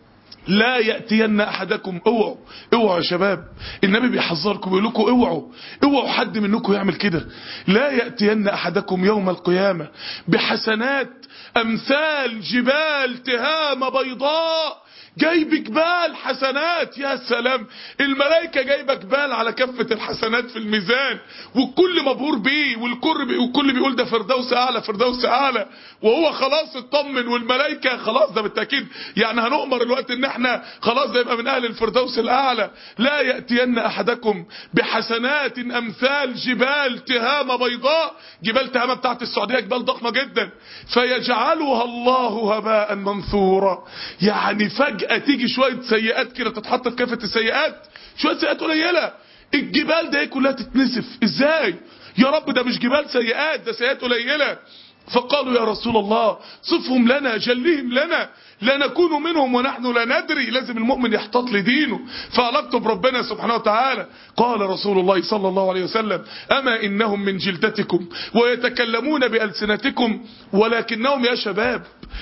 لا يأتين أحدكم اوعوا اوعوا يا شباب النبي بيحذركم بيقول لكم اوعوا اوعوا حد منكم يعمل كده لا يأتين أحدكم يوم القيامة بحسنات أمثال جبال تهامة بيضاء جايب جبال حسنات يا سلام الملائكة جايبة جبال على كفة الحسنات في الميزان والكل مبهور بيه والكل بي والكل بيقول ده فردوس أعلى فردوس أعلى وهو خلاص اطمن والملائكة خلاص ده بالتأكيد يعني هنؤمر الوقت ان احنا خلاص ده يبقى من أهل الفردوس الأعلى لا يأتين أحدكم بحسنات أمثال جبال تهامة بيضاء جبال تهامة بتاعت السعودية جبال ضخمة جدا فيجعلها الله هباء منثورا يعني فجأة تيجي شوية سيئات كده تتحط في كافة السيئات شوية سيئات قليلة الجبال ده كلها تتنسف ازاي يا رب ده مش جبال سيئات ده سيئات قليلة فقالوا يا رسول الله صفهم لنا جلهم لنا لا نكون منهم ونحن لا ندري لازم المؤمن يحتاط لدينه فعلاقته بربنا سبحانه وتعالى قال رسول الله صلى الله عليه وسلم أما إنهم من جلدتكم ويتكلمون بألسنتكم ولكنهم يا شباب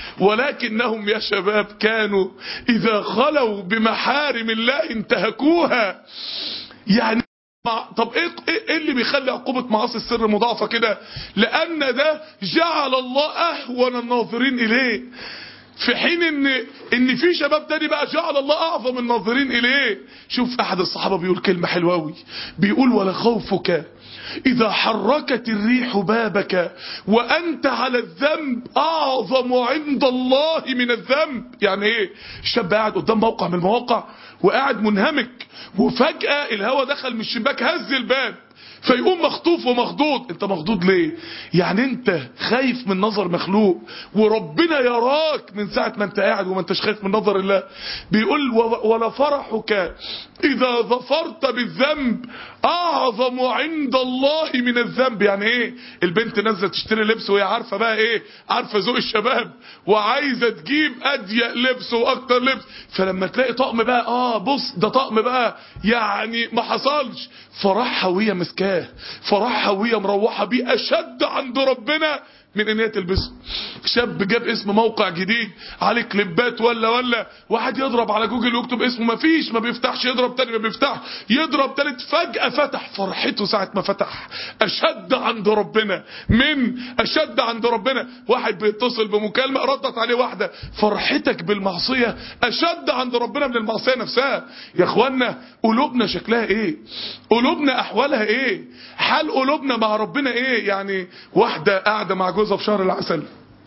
ولكنهم يا شباب كانوا إذا خلوا بمحارم الله انتهكوها يعني مع- طب ايه ايه إيه اللي بيخلي عقوبة معاصي السر مضاعفة كده لان ده جعل الله اهون الناظرين اليه في حين ان ان في شباب تاني بقى جعل الله اعظم الناظرين اليه شوف احد الصحابة بيقول كلمة حلوة قوي بيقول ولا خوفك إذا حركت الريح بابك وأنت على الذنب أعظم عند الله من الذنب يعني إيه الشاب قاعد قدام موقع من المواقع وقاعد منهمك وفجأة الهواء دخل من الشباك هز الباب فيقوم مخطوف ومخضوض انت مخضوض ليه يعني انت خايف من نظر مخلوق وربنا يراك من ساعة ما انت قاعد وما انتش خايف من نظر الله بيقول و- ولا فرحك اذا ظفرت بالذنب اعظم عند الله من الذنب يعني ايه البنت نازله تشتري لبس وهي عارفه بقى ايه عارفه ذوق الشباب وعايزه تجيب اضيق لبس واكتر لبس فلما تلاقي طقم بقى اه بص ده طقم بقى يعني ما حصلش فرحها وهي مسكاه فرحها وهي مروحه بيه اشد عند ربنا من ان هي تلبسه شاب جاب اسم موقع جديد عليه كليبات ولا ولا واحد يضرب على جوجل ويكتب اسمه ما فيش ما بيفتحش يضرب تاني ما بيفتح يضرب تالت فجأة فتح فرحته ساعة ما فتح اشد عند ربنا من اشد عند ربنا واحد بيتصل بمكالمة ردت عليه واحدة فرحتك بالمعصية اشد عند ربنا من المعصية نفسها يا اخوانا قلوبنا شكلها ايه قلوبنا احوالها ايه حال قلوبنا مع ربنا ايه يعني واحدة قاعدة مع جوزها في شهر العسل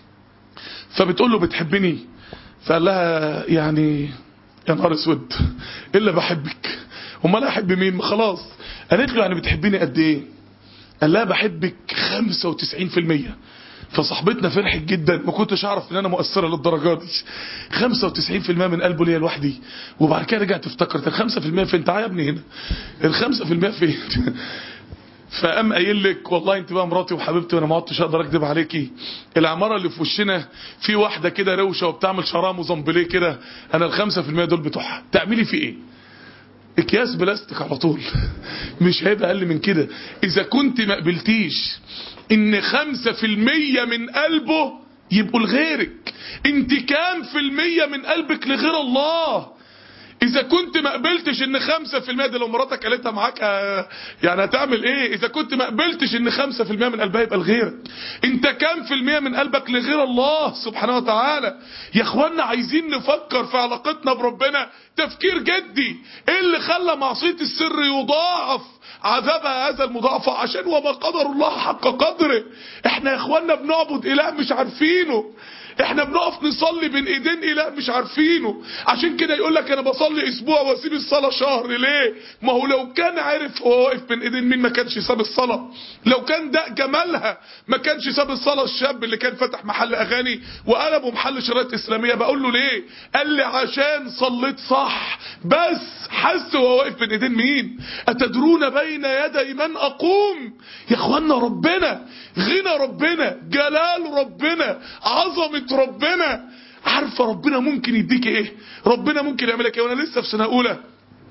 فبتقول له بتحبني فقال لها يعني يا نهار اسود الا بحبك امال احب مين ما خلاص قالت له يعني بتحبيني قد ايه قال لها بحبك 95% فصاحبتنا فرحت جدا ما كنتش اعرف ان انا مؤثره للدرجه دي 95% من قلبه ليا لوحدي وبعد كده رجعت افتكرت ال 5% فين تعالى يا ابني هنا ال 5% فين فقام قايل لك والله انت بقى مراتي وحبيبتي وانا ما عدتش اقدر اكذب عليكي العماره اللي في وشنا في واحده كده روشه وبتعمل شعرها موزمبليه كده انا ال 5% دول بتوعها تعملي في ايه اكياس بلاستيك على طول مش هيبقى اقل من كده اذا كنت ما قبلتيش ان 5% من قلبه يبقوا لغيرك انت كام في المية من قلبك لغير الله اذا كنت ما قبلتش ان 5% دي لو مراتك قالتها معاك آه، يعني هتعمل ايه اذا كنت ما قبلتش ان 5% من قلبها يبقى لغيرك انت كام في المية من قلبك لغير الله سبحانه وتعالى يا اخوانا عايزين نفكر في علاقتنا بربنا تفكير جدي ايه اللي خلى معصية السر يضاعف عذابها هذا المضاعفة عشان وما قدر الله حق قدره احنا يا اخوانا بنعبد اله مش عارفينه احنا بنقف نصلي بين ايدين اله مش عارفينه عشان كده يقول لك انا بصلي اسبوع واسيب الصلاه شهر ليه ما هو لو كان عارف هو واقف بين ايدين مين ما كانش ساب الصلاه لو كان ده جمالها ما كانش ساب الصلاه الشاب اللي كان فتح محل اغاني وقلبه محل شرايط اسلاميه بقول له ليه قال لي عشان صليت صح بس حس هو واقف بين ايدين مين اتدرون بين يدي من اقوم يا اخوانا ربنا غنى ربنا جلال ربنا عظمه ربنا عارفه ربنا ممكن يديك ايه ربنا ممكن يعملك ايه وانا لسه في سنه اولى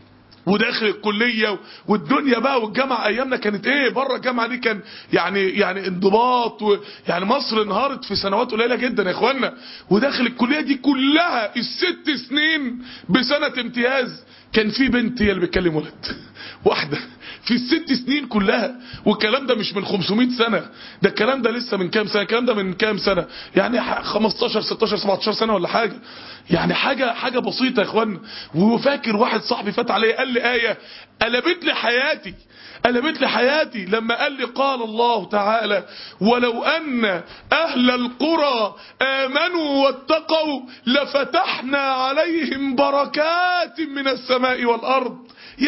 وداخل الكلية والدنيا بقى والجامعة ايامنا كانت ايه بره الجامعة دي كان يعني يعني انضباط و يعني مصر انهارت في سنوات قليلة جدا يا اخوانا وداخل الكلية دي كلها الست سنين بسنة امتياز كان في بنت هي اللي بتكلم ولد واحدة في الست سنين كلها والكلام ده مش من 500 سنة ده الكلام ده لسه من كام سنة الكلام ده من كام سنة يعني 15 16 17 سنة ولا حاجة يعني حاجة حاجة بسيطة يا اخوانا وفاكر واحد صاحبي فات عليا قال لي آية قلبت لي حياتي قلبت لي حياتي لما قال لي قال الله تعالى ولو أن أهل القرى آمنوا واتقوا لفتحنا عليهم بركات من السماء والأرض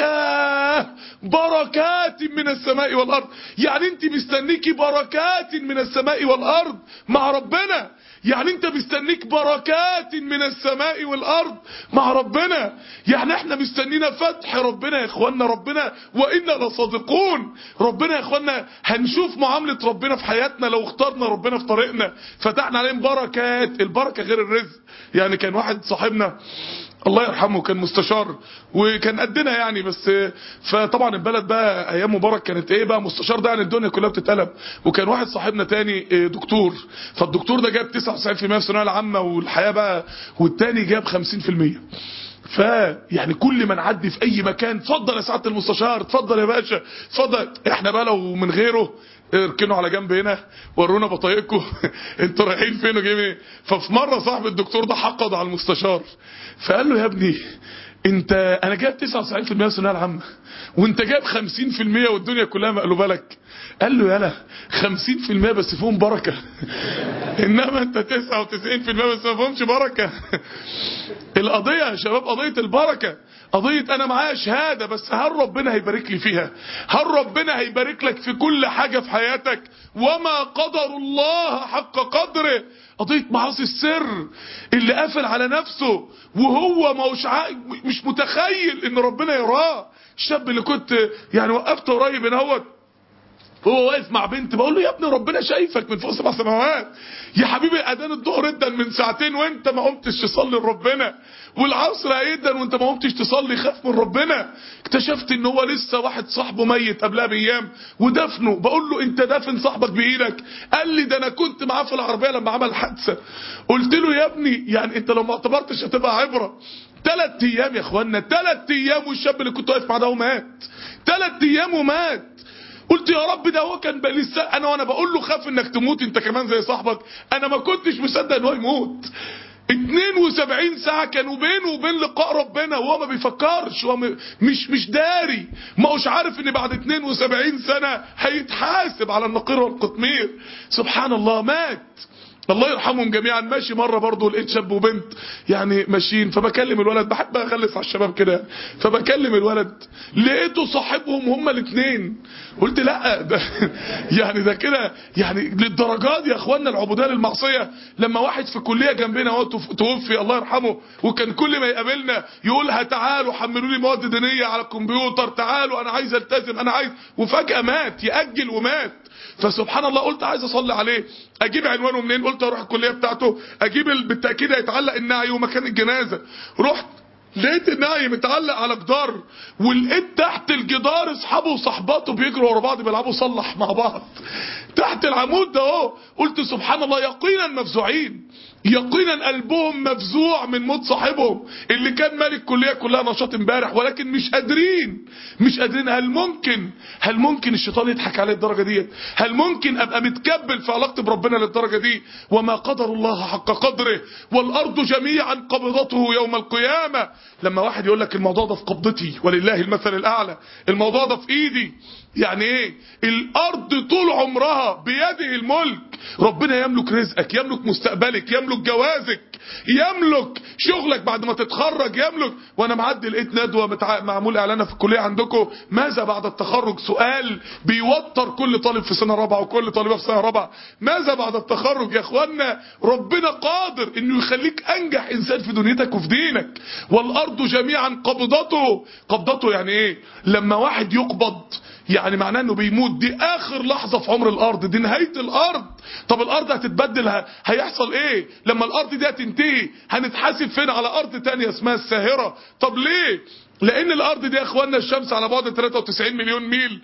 ياه بركات من السماء والأرض يعني انت مستنيكي بركات من السماء والأرض مع ربنا يعني انت مستنيك بركات من السماء والارض مع ربنا يعني احنا مستنينا فتح ربنا يا اخوانا ربنا وانا لصادقون ربنا يا اخوانا هنشوف معاملة ربنا في حياتنا لو اخترنا ربنا في طريقنا فتحنا عليهم بركات البركة غير الرزق يعني كان واحد صاحبنا الله يرحمه كان مستشار وكان قدنا يعني بس فطبعا البلد بقى ايام مبارك كانت ايه بقى مستشار ده يعني الدنيا كلها بتتقلب وكان واحد صاحبنا تاني دكتور فالدكتور ده جاب 99% في الثانويه العامه والحياه بقى والتاني جاب 50% فيعني كل ما نعدي في اي مكان اتفضل يا سعاده المستشار اتفضل يا باشا اتفضل احنا بقى لو من غيره اركنوا على جنب هنا ورونا بطايقكم انتوا رايحين فين وجايين ايه ففي مره صاحب الدكتور ده حقد على المستشار فقال له يا ابني انت انا جايب 99% في الثانويه العامه وانت جايب 50% والدنيا كلها مقلوبه لك قال له يالا 50% بس فيهم بركه انما انت 99% بس ما فيهمش بركه القضيه يا شباب قضيه البركه قضية انا معايا شهادة بس هل ربنا هيبارك لي فيها هل ربنا هيبارك لك في كل حاجة في حياتك وما قدر الله حق قدره قضية معاصي السر اللي قافل على نفسه وهو مش مش متخيل ان ربنا يراه الشاب اللي كنت يعني وقفت قريب ان هو هو واقف مع بنت بقول له يا ابني ربنا شايفك من فوق سبع سماوات يا حبيبي اذان الظهر ادن من ساعتين وانت ما قمتش تصلي لربنا والعصر هيدن وانت ما قمتش تصلي خاف من ربنا اكتشفت ان هو لسه واحد صاحبه ميت قبلها بايام ودفنه بقول له انت دافن صاحبك بايدك قال لي ده انا كنت معاه في العربيه لما عمل حادثه قلت له يا ابني يعني انت لو ما اعتبرتش هتبقى عبره ثلاث ايام يا اخوانا ثلاث ايام والشاب اللي كنت واقف معاه ده ومات ثلاث ايام ومات قلت يا رب ده هو كان بقى لسه انا وانا بقول له خاف انك تموت انت كمان زي صاحبك انا ما كنتش مصدق ان هو يموت 72 ساعة كانوا بينه وبين لقاء ربنا وهو ما بيفكرش هو م- مش مش داري ما هوش عارف ان بعد 72 سنة هيتحاسب على النقير والقطمير سبحان الله مات الله يرحمهم جميعا ماشي مرة برضه لقيت شاب وبنت يعني ماشيين فبكلم الولد بحب اغلس على الشباب كده فبكلم الولد لقيته صاحبهم هما الاثنين قلت لا ده يعني ده كده يعني للدرجات يا اخوانا العبوديه للمعصيه لما واحد في كليه جنبنا هو توف- توفي الله يرحمه وكان كل ما يقابلنا يقولها تعالوا حملوا لي مواد دينيه على الكمبيوتر تعالوا انا عايز التزم انا عايز وفجاه مات ياجل ومات فسبحان الله قلت عايز اصلي عليه اجيب عنوانه منين قلت اروح الكليه بتاعته اجيب ال- بالتاكيد هيتعلق النعي ومكان الجنازه رحت لقيت النعي متعلق على جدار ولقيت تحت الجدار اصحابه وصحباته بيجروا ورا بعض بيلعبوا صلح مع بعض تحت العمود ده اهو قلت سبحان الله يقينا مفزوعين يقينا قلبهم مفزوع من موت صاحبهم اللي كان مالك الكليه كلها نشاط امبارح ولكن مش قادرين مش قادرين هل ممكن هل ممكن الشيطان يضحك عليه الدرجه ديت هل ممكن ابقى متكبل في علاقتي بربنا للدرجه دي وما قدر الله حق قدره والارض جميعا قبضته يوم القيامه لما واحد يقول لك الموضوع ده في قبضتي ولله المثل الاعلى الموضوع ده في ايدي يعني ايه الارض طول عمرها بيده الملك ربنا يملك رزقك يملك مستقبلك يملك جوازك يملك شغلك بعد ما تتخرج يملك وانا معدي لقيت ندوه متع... معمول اعلانها في الكليه عندكم ماذا بعد التخرج سؤال بيوتر كل طالب في سنه رابعه وكل طالبه في سنه رابعه ماذا بعد التخرج يا اخوانا ربنا قادر انه يخليك انجح انسان في دنيتك وفي دينك والارض جميعا قبضته قبضته يعني ايه لما واحد يقبض يعني معناه انه بيموت دي اخر لحظة في عمر الارض دي نهاية الارض طب الارض هتتبدل ه- هيحصل ايه لما الارض دي هتنتهي هنتحاسب فين على ارض تانية اسمها الساهرة طب ليه لان الارض دي يا اخوانا الشمس على بعد 93 مليون ميل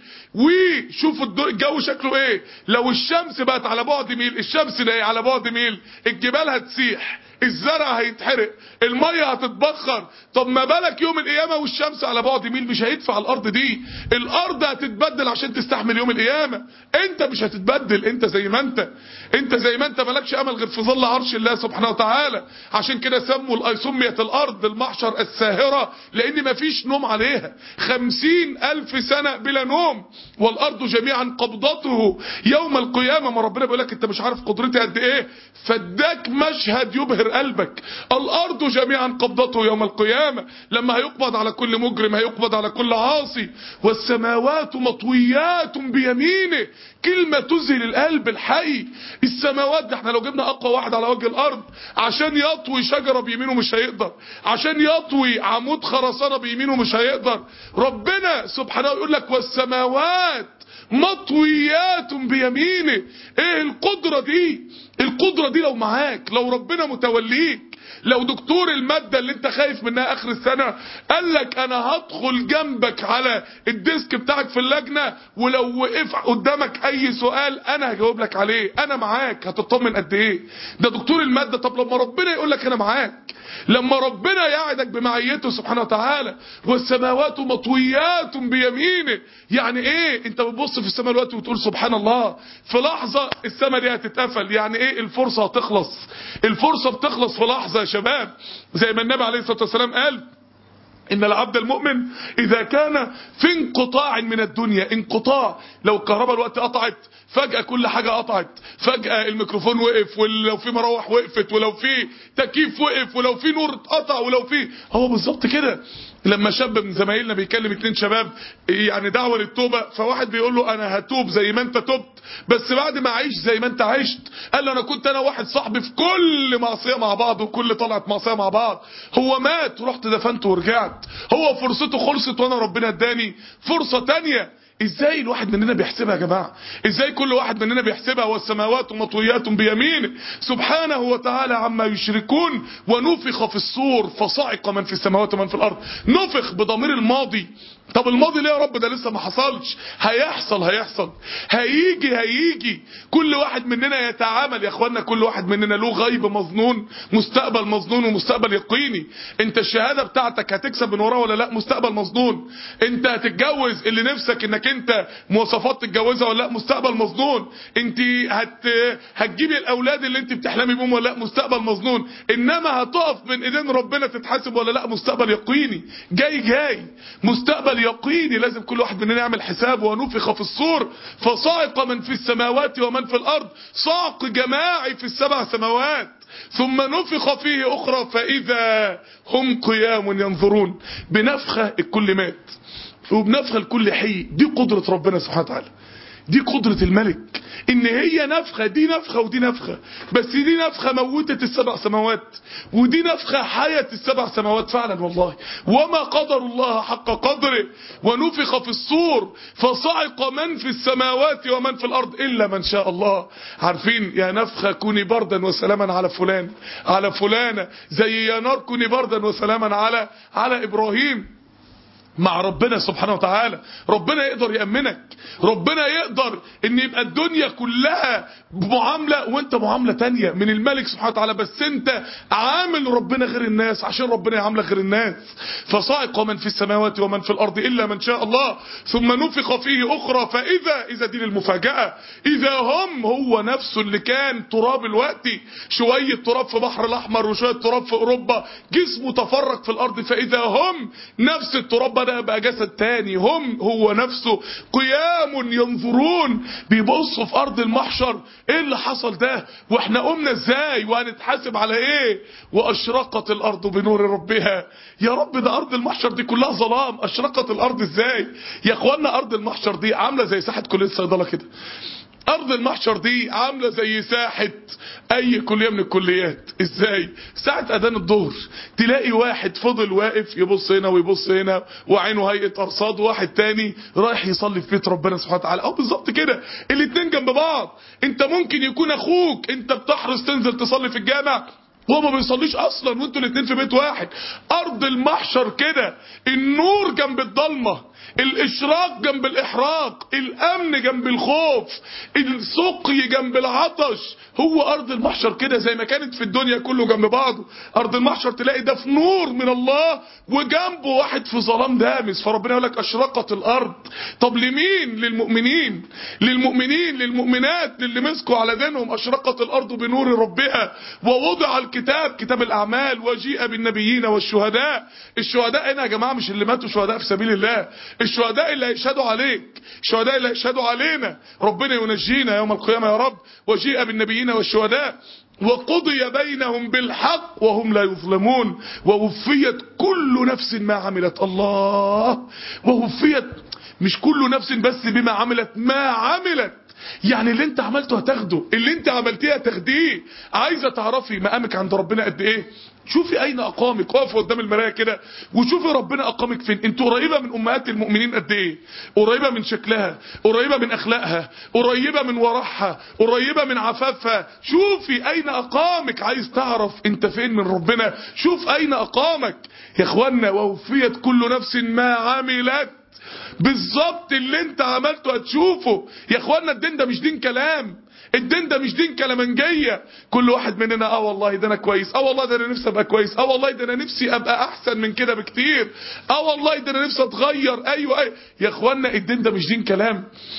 وشوفوا الدو- الجو شكله ايه لو الشمس بقت على بعد ميل الشمس ده على بعد ميل الجبال هتسيح الزرع هيتحرق المية هتتبخر طب ما بالك يوم القيامة والشمس على بعد ميل مش هيدفع الارض دي الارض هتتبدل عشان تستحمل يوم القيامة انت مش هتتبدل انت زي ما انت انت زي ما انت مالكش امل غير في ظل عرش الله سبحانه وتعالى عشان كده سموا الأي- سميت الارض المحشر الساهرة لان مفيش نوم عليها خمسين الف سنة بلا نوم والارض جميعا قبضته يوم القيامة ما ربنا بيقول لك انت مش عارف قدرتي قد ايه فاداك مشهد يبهر قلبك الارض جميعا قبضته يوم القيامة لما هيقبض على كل مجرم هيقبض على كل عاصي والسماوات مطويات بيمينه كلمة تذهل القلب الحي السماوات ده احنا لو جبنا اقوى واحد على وجه الارض عشان يطوي شجرة بيمينه مش هيقدر عشان يطوي عمود خرسانة بيمينه مش هيقدر ربنا سبحانه يقول لك والسماوات مطويات بيمينه ايه القدرة دي القدرة دي لو معاك لو ربنا متوليك لو دكتور المادة اللي انت خايف منها اخر السنة قال لك انا هدخل جنبك على الديسك بتاعك في اللجنة ولو وقف قدامك اي سؤال انا هجاوب لك عليه انا معاك هتطمن قد ايه ده دكتور المادة طب لما ربنا يقول لك انا معاك لما ربنا يعدك بمعيته سبحانه وتعالى والسماوات مطويات بيمينه يعني ايه انت بتبص في السماء دلوقتي وتقول سبحان الله في لحظة السماء دي هتتقفل يعني ايه الفرصة هتخلص الفرصة بتخلص في لحظة يا شباب زي ما النبي عليه الصلاة والسلام قال إن العبد المؤمن إذا كان في انقطاع من الدنيا انقطاع لو الكهرباء الوقت قطعت فجأة كل حاجة قطعت فجأة الميكروفون وقف ولو في مراوح وقفت ولو في تكييف وقف ولو في نور اتقطع ولو في هو بالظبط كده لما شاب من زمايلنا بيكلم اتنين شباب يعني دعوة للتوبة فواحد بيقول له انا هتوب زي ما انت تبت بس بعد ما اعيش زي ما انت عشت قال له انا كنت انا واحد صاحبي في كل معصية مع بعض وكل طلعت معصية مع بعض هو مات ورحت دفنته ورجعت هو فرصته خلصت وانا ربنا اداني فرصة تانية ازاي الواحد مننا بيحسبها يا جماعه ازاي كل واحد مننا بيحسبها والسماوات مطويات بيمينه سبحانه وتعالى عما يشركون ونفخ في الصور فصعق من في السماوات ومن في الارض نفخ بضمير الماضي طب الماضي ليه يا رب ده لسه ما حصلش هيحصل هيحصل هيجي هيجي كل واحد مننا يتعامل يا اخوانا كل واحد مننا له غيب مظنون مستقبل مظنون ومستقبل يقيني انت الشهاده بتاعتك هتكسب من وراها ولا لا مستقبل مظنون انت هتتجوز اللي نفسك انك انت مواصفات تتجوزها ولا لا مستقبل مظنون انت هت هتجيبي الاولاد اللي انت بتحلمي بيهم ولا لا مستقبل مظنون انما هتقف بين ايدين ربنا تتحاسب ولا لا مستقبل يقيني جاي جاي مستقبل يقيني لازم كل واحد مننا يعمل حساب ونفخ في الصور فصعق من في السماوات ومن في الارض صعق جماعي في السبع سماوات ثم نفخ فيه اخرى فاذا هم قيام ينظرون بنفخه الكل مات وبنفخه الكل حي دي قدره ربنا سبحانه وتعالى دي قدرة الملك ان هي نفخة دي نفخة ودي نفخة بس دي نفخة موتت السبع سماوات ودي نفخة حيت السبع سماوات فعلا والله وما قدر الله حق قدره ونفخ في الصور فصعق من في السماوات ومن في الارض الا من شاء الله عارفين يا نفخة كوني بردا وسلاما على فلان على فلانة زي يا نار كوني بردا وسلاما على على ابراهيم مع ربنا سبحانه وتعالى ربنا يقدر يأمنك ربنا يقدر ان يبقى الدنيا كلها معاملة وانت معاملة تانية من الملك سبحانه وتعالى بس انت عامل ربنا غير الناس عشان ربنا يعاملك غير الناس فصائق من في السماوات ومن في الارض الا من شاء الله ثم نفخ فيه اخرى فاذا اذا دي المفاجأة اذا هم هو نفسه اللي كان تراب الوقت شوية تراب في بحر الاحمر وشوية تراب في اوروبا جسمه تفرق في الارض فاذا هم نفس التراب بدأ بقى جسد تاني هم هو نفسه قيام ينظرون بيبصوا في ارض المحشر ايه اللي حصل ده واحنا قمنا ازاي وهنتحاسب على ايه واشرقت الارض بنور ربها يا رب ده ارض المحشر دي كلها ظلام اشرقت الارض ازاي يا اخوانا ارض المحشر دي عامله زي ساحه كليه الصيدله كده ارض المحشر دي عامله زي ساحه اي كليه من الكليات ازاي ساعه اذان الظهر تلاقي واحد فضل واقف يبص هنا ويبص هنا وعينه هيئه ارصاد وواحد تاني رايح يصلي في بيت ربنا سبحانه وتعالى او بالظبط كده الاتنين جنب بعض انت ممكن يكون اخوك انت بتحرص تنزل تصلي في الجامع هو ما بيصليش اصلا وانتوا الاتنين في بيت واحد ارض المحشر كده النور جنب الضلمه الاشراق جنب الاحراق الامن جنب الخوف السقي جنب العطش هو ارض المحشر كده زي ما كانت في الدنيا كله جنب بعضه ارض المحشر تلاقي ده في نور من الله وجنبه واحد في ظلام دامس فربنا يقول لك اشرقت الارض طب لمين للمؤمنين للمؤمنين للمؤمنات للي مسكوا على دينهم اشرقت الارض بنور ربها ووضع الكتاب كتاب الاعمال وجيء بالنبيين والشهداء الشهداء هنا يا جماعه مش اللي ماتوا شهداء في سبيل الله الشهداء اللي هيشهدوا عليك الشهداء اللي هيشهدوا علينا ربنا ينجينا يوم القيامة يا رب وجيء بالنبيين والشهداء وقضي بينهم بالحق وهم لا يظلمون ووفيت كل نفس ما عملت الله ووفيت مش كل نفس بس بما عملت ما عملت يعني اللي انت عملته هتاخده اللي انت عملتيه هتاخديه عايزه تعرفي مقامك عند ربنا قد ايه شوفي اين اقامك واقفه قدام المرايه كده وشوفي ربنا اقامك فين انت قريبه من امهات المؤمنين قد ايه قريبه من شكلها قريبه من اخلاقها قريبه من ورعها قريبه من عفافها شوفي اين اقامك عايز تعرف انت فين من ربنا شوف اين اقامك يا اخوانا ووفيت كل نفس ما عملت بالظبط اللي انت عملته هتشوفه يا اخوانا الدين ده مش دين كلام الدين ده مش دين كلامنجيه كل واحد مننا اه والله ده انا كويس اه والله ده انا نفسي ابقى كويس اه والله ده انا نفسي ابقى احسن من كده بكتير اه والله ده انا نفسي اتغير ايوه ايوه يا اخوانا الدين ده مش دين كلام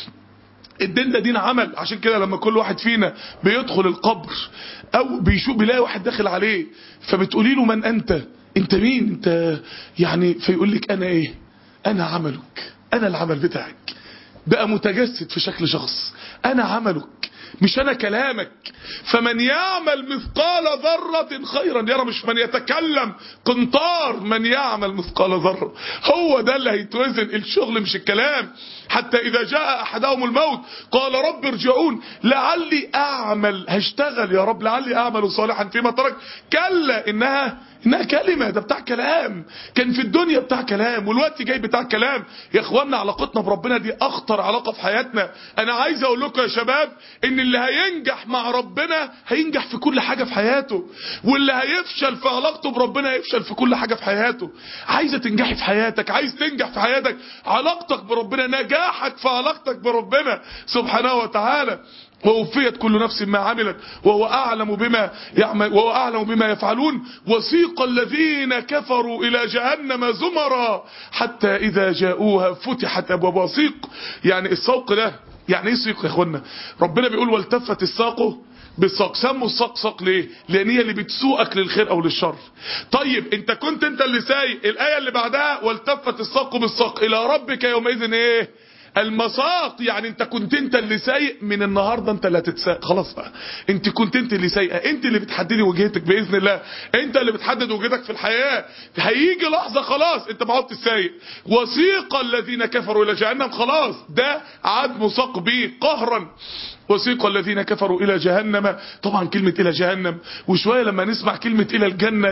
الدين ده دين عمل عشان كده لما كل واحد فينا بيدخل القبر او بيشوف بيلاقي واحد داخل عليه فبتقولي له من انت انت مين انت يعني فيقول لك انا ايه انا عملك انا العمل بتاعك بقى متجسد في شكل شخص انا عملك مش انا كلامك فمن يعمل مثقال ذرة خيرا يرى مش من يتكلم قنطار من يعمل مثقال ذرة هو ده اللي هيتوزن الشغل مش الكلام حتى اذا جاء احدهم الموت قال رب ارجعون لعلي اعمل هشتغل يا رب لعلي اعمل صالحا فيما ترك كلا انها انها كلمة ده بتاع كلام كان في الدنيا بتاع كلام والوقت جاي بتاع كلام يا اخوانا علاقتنا بربنا دي اخطر علاقة في حياتنا انا عايز اقول لكم يا شباب ان اللي هينجح مع ربنا هينجح في كل حاجة في حياته واللي هيفشل في علاقته بربنا هيفشل في كل حاجة في حياته عايزة تنجحي في حياتك عايز تنجح في حياتك علاقتك بربنا نجاحك في علاقتك بربنا سبحانه وتعالى ووفيت كل نفس ما عملت وهو أعلم بما يعمل وهو أعلم بما يفعلون وسيق الذين كفروا إلى جهنم زمرا حتى إذا جاءوها فتحت أبواب وسيق يعني السوق ده يعني ايه سيق يا اخوانا ربنا بيقول والتفت الساق بالساق سموا الساق ساق ليه لان هي اللي بتسوقك للخير او للشر طيب انت كنت انت اللي سايق الايه اللي بعدها والتفت الساق بالساق الى ربك يومئذ ايه المساق يعني انت كنت انت اللي سايق من النهارده انت اللي هتتساق خلاص بقى انت كنت انت اللي سايقه انت اللي بتحددي وجهتك باذن الله انت اللي بتحدد وجهتك في الحياه هيجي لحظه خلاص انت ما عدتش سايق وسيق الذين كفروا الى جهنم خلاص ده عاد مساق بيه قهرا وسيق الذين كفروا إلى جهنم طبعا كلمة إلى جهنم وشوية لما نسمع كلمة إلى الجنة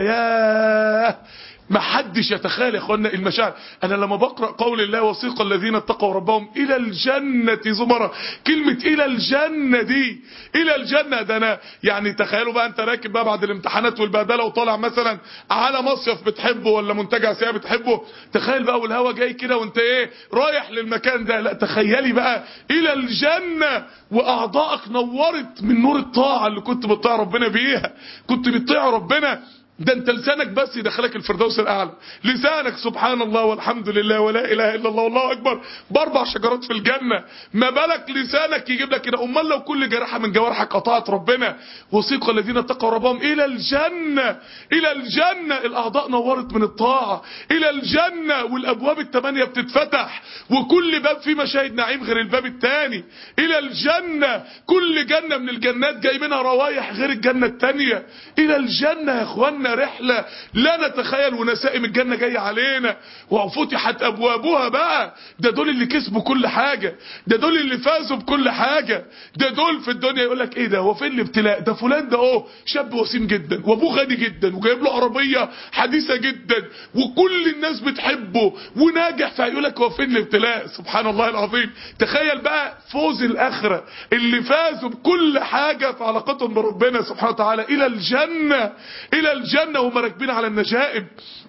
يا ما حدش يتخيل يا اخوانا المشاعر انا لما بقرا قول الله وسيق الذين اتقوا ربهم الى الجنه زمرا كلمه الى الجنه دي الى الجنه ده انا يعني تخيلوا بقى انت راكب بقى بعد الامتحانات والبهدله وطالع مثلا على مصيف بتحبه ولا منتجع سياحي بتحبه تخيل بقى والهوا جاي كده وانت ايه رايح للمكان ده لا تخيلي بقى الى الجنه واعضائك نورت من نور الطاعه اللي كنت بتطيع ربنا بيها كنت بتطيع ربنا ده انت لسانك بس يدخلك الفردوس الاعلى لسانك سبحان الله والحمد لله ولا اله الا الله والله اكبر باربع شجرات في الجنه ما بالك لسانك يجيب لك كده امال لو كل جراحه من جوارحك قطعت ربنا وسيق الذين اتقوا ربهم الى الجنه الى الجنه الاعضاء نورت من الطاعه الى الجنه والابواب الثمانيه بتتفتح وكل باب فيه مشاهد نعيم غير الباب الثاني الى الجنه كل جنه من الجنات جاي منها روايح غير الجنه الثانيه الى الجنه يا اخوانا رحلة لا نتخيل ونسائم الجنة جاية علينا وفتحت أبوابها بقى ده دول اللي كسبوا كل حاجة ده دول اللي فازوا بكل حاجة ده دول في الدنيا يقول لك ايه ده هو فين الابتلاء ده فلان ده اهو شاب وسيم جدا وابوه غني جدا وجايب له عربية حديثة جدا وكل الناس بتحبه وناجح فيقول لك هو فين الابتلاء سبحان الله العظيم تخيل بقى فوز الآخرة اللي فازوا بكل حاجة في علاقتهم بربنا سبحانه وتعالى إلى الجنة إلى الجنة الجنة وهم راكبين على النجائب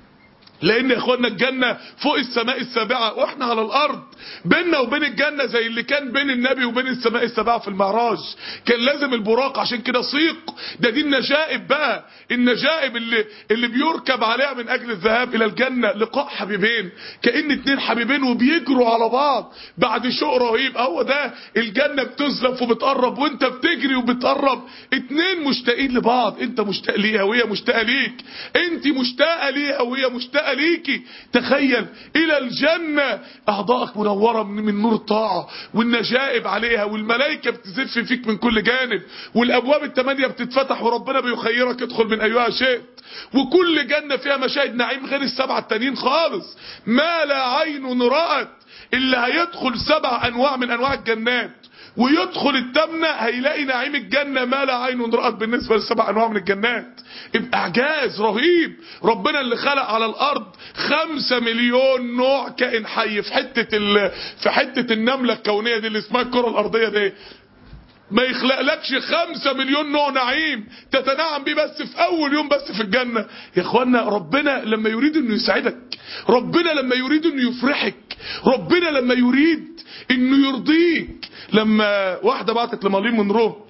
لان يا اخوانا الجنة فوق السماء السابعة واحنا على الارض بيننا وبين الجنة زي اللي كان بين النبي وبين السماء السابعة في المعراج كان لازم البراق عشان كده صيق ده دي النجائب بقى النجائب اللي اللي بيركب عليها من اجل الذهاب الى الجنة لقاء حبيبين كأن اتنين حبيبين وبيجروا على بعض بعد شوق رهيب هو ده الجنة بتزلف وبتقرب وانت بتجري وبتقرب اتنين مشتاقين لبعض انت مشتاق ليها وهي مشتاقة ليك انت مشتاقة ليها وهي مشتاقة ليكي تخيل الى الجنة اعضائك منورة من, من نور الطاعة والنجائب عليها والملائكة بتزف فيك من كل جانب والابواب الثمانية بتتفتح وربنا بيخيرك ادخل من ايها شئت وكل جنة فيها مشاهد نعيم غير السبعة التانيين خالص ما لا عين رأت اللي هيدخل سبع انواع من انواع الجنات ويدخل التامنة هيلاقي نعيم الجنة ما لا عين رأت بالنسبة للسبع أنواع من الجنات يبقى إعجاز رهيب ربنا اللي خلق على الأرض خمسة مليون نوع كائن حي في حتة ال... في حتة النملة الكونية دي اللي اسمها الكرة الأرضية دي ما يخلقلكش خمسة مليون نوع نعيم تتنعم بيه بس في اول يوم بس في الجنة يا اخوانا ربنا لما يريد انه يسعدك ربنا لما يريد انه يفرحك ربنا لما يريد انه يرضيك لما واحدة بعتت لمالين منرو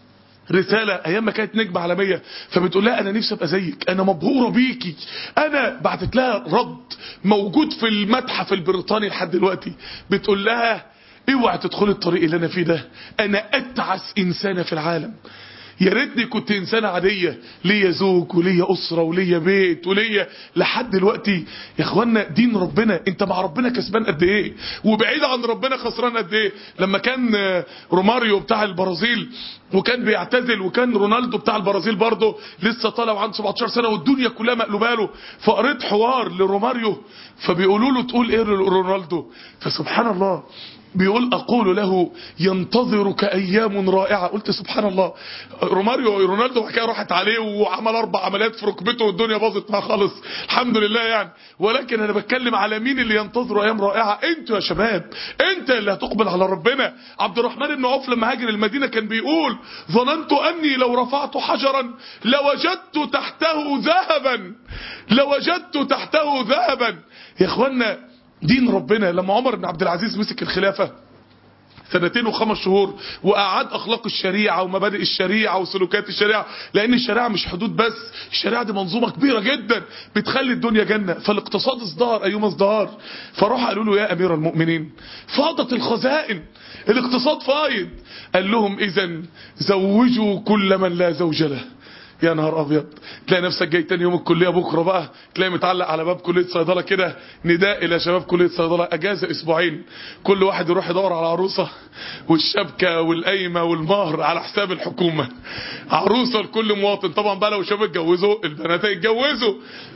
رسالة ايام ما كانت نجمة عالمية فبتقول لها انا نفسي ابقى زيك انا مبهورة بيكي انا بعتت لها رد موجود في المتحف البريطاني لحد دلوقتي بتقول لها اوعى تدخلي الطريق اللي انا فيه ده انا اتعس انسانة في العالم يا ريتني كنت انسانة عادية ليا زوج وليا اسرة وليا بيت وليا لحد دلوقتي يا اخوانا دين ربنا انت مع ربنا كسبان قد ايه وبعيد عن ربنا خسران قد ايه لما كان روماريو بتاع البرازيل وكان بيعتزل وكان رونالدو بتاع البرازيل برضه لسه طالع وعنده 17 سنة والدنيا كلها مقلوبه له فقريت حوار لروماريو فبيقولوا له تقول ايه لرونالدو فسبحان الله بيقول أقول له ينتظرك أيام رائعة قلت سبحان الله روماريو رونالدو حكاية راحت عليه وعمل أربع عمليات في ركبته والدنيا باظت معاه خالص الحمد لله يعني ولكن أنا بتكلم على مين اللي ينتظر أيام رائعة أنتوا يا شباب أنت اللي هتقبل على ربنا عبد الرحمن بن عوف لما هاجر المدينة كان بيقول ظننت أني لو رفعت حجرا لوجدت تحته ذهبا لوجدت تحته ذهبا يا اخوانا دين ربنا لما عمر بن عبد العزيز مسك الخلافة سنتين وخمس شهور وأعاد أخلاق الشريعة ومبادئ الشريعة وسلوكات الشريعة لأن الشريعة مش حدود بس الشريعة دي منظومة كبيرة جدا بتخلي الدنيا جنة فالاقتصاد ازدهر أيما ازدهار فراح قالوا له يا أمير المؤمنين فاضت الخزائن الاقتصاد فايض قال لهم إذا زوجوا كل من لا زوج له يا نهار ابيض تلاقي نفسك جاي تاني يوم الكليه بكره بقى تلاقي متعلق على باب كليه صيدله كده نداء الى شباب كليه صيدله اجازه اسبوعين كل واحد يروح يدور على عروسه والشبكه والقايمه والمهر على حساب الحكومه عروسه لكل مواطن طبعا بقى لو شباب اتجوزوا البنات يتجوزوا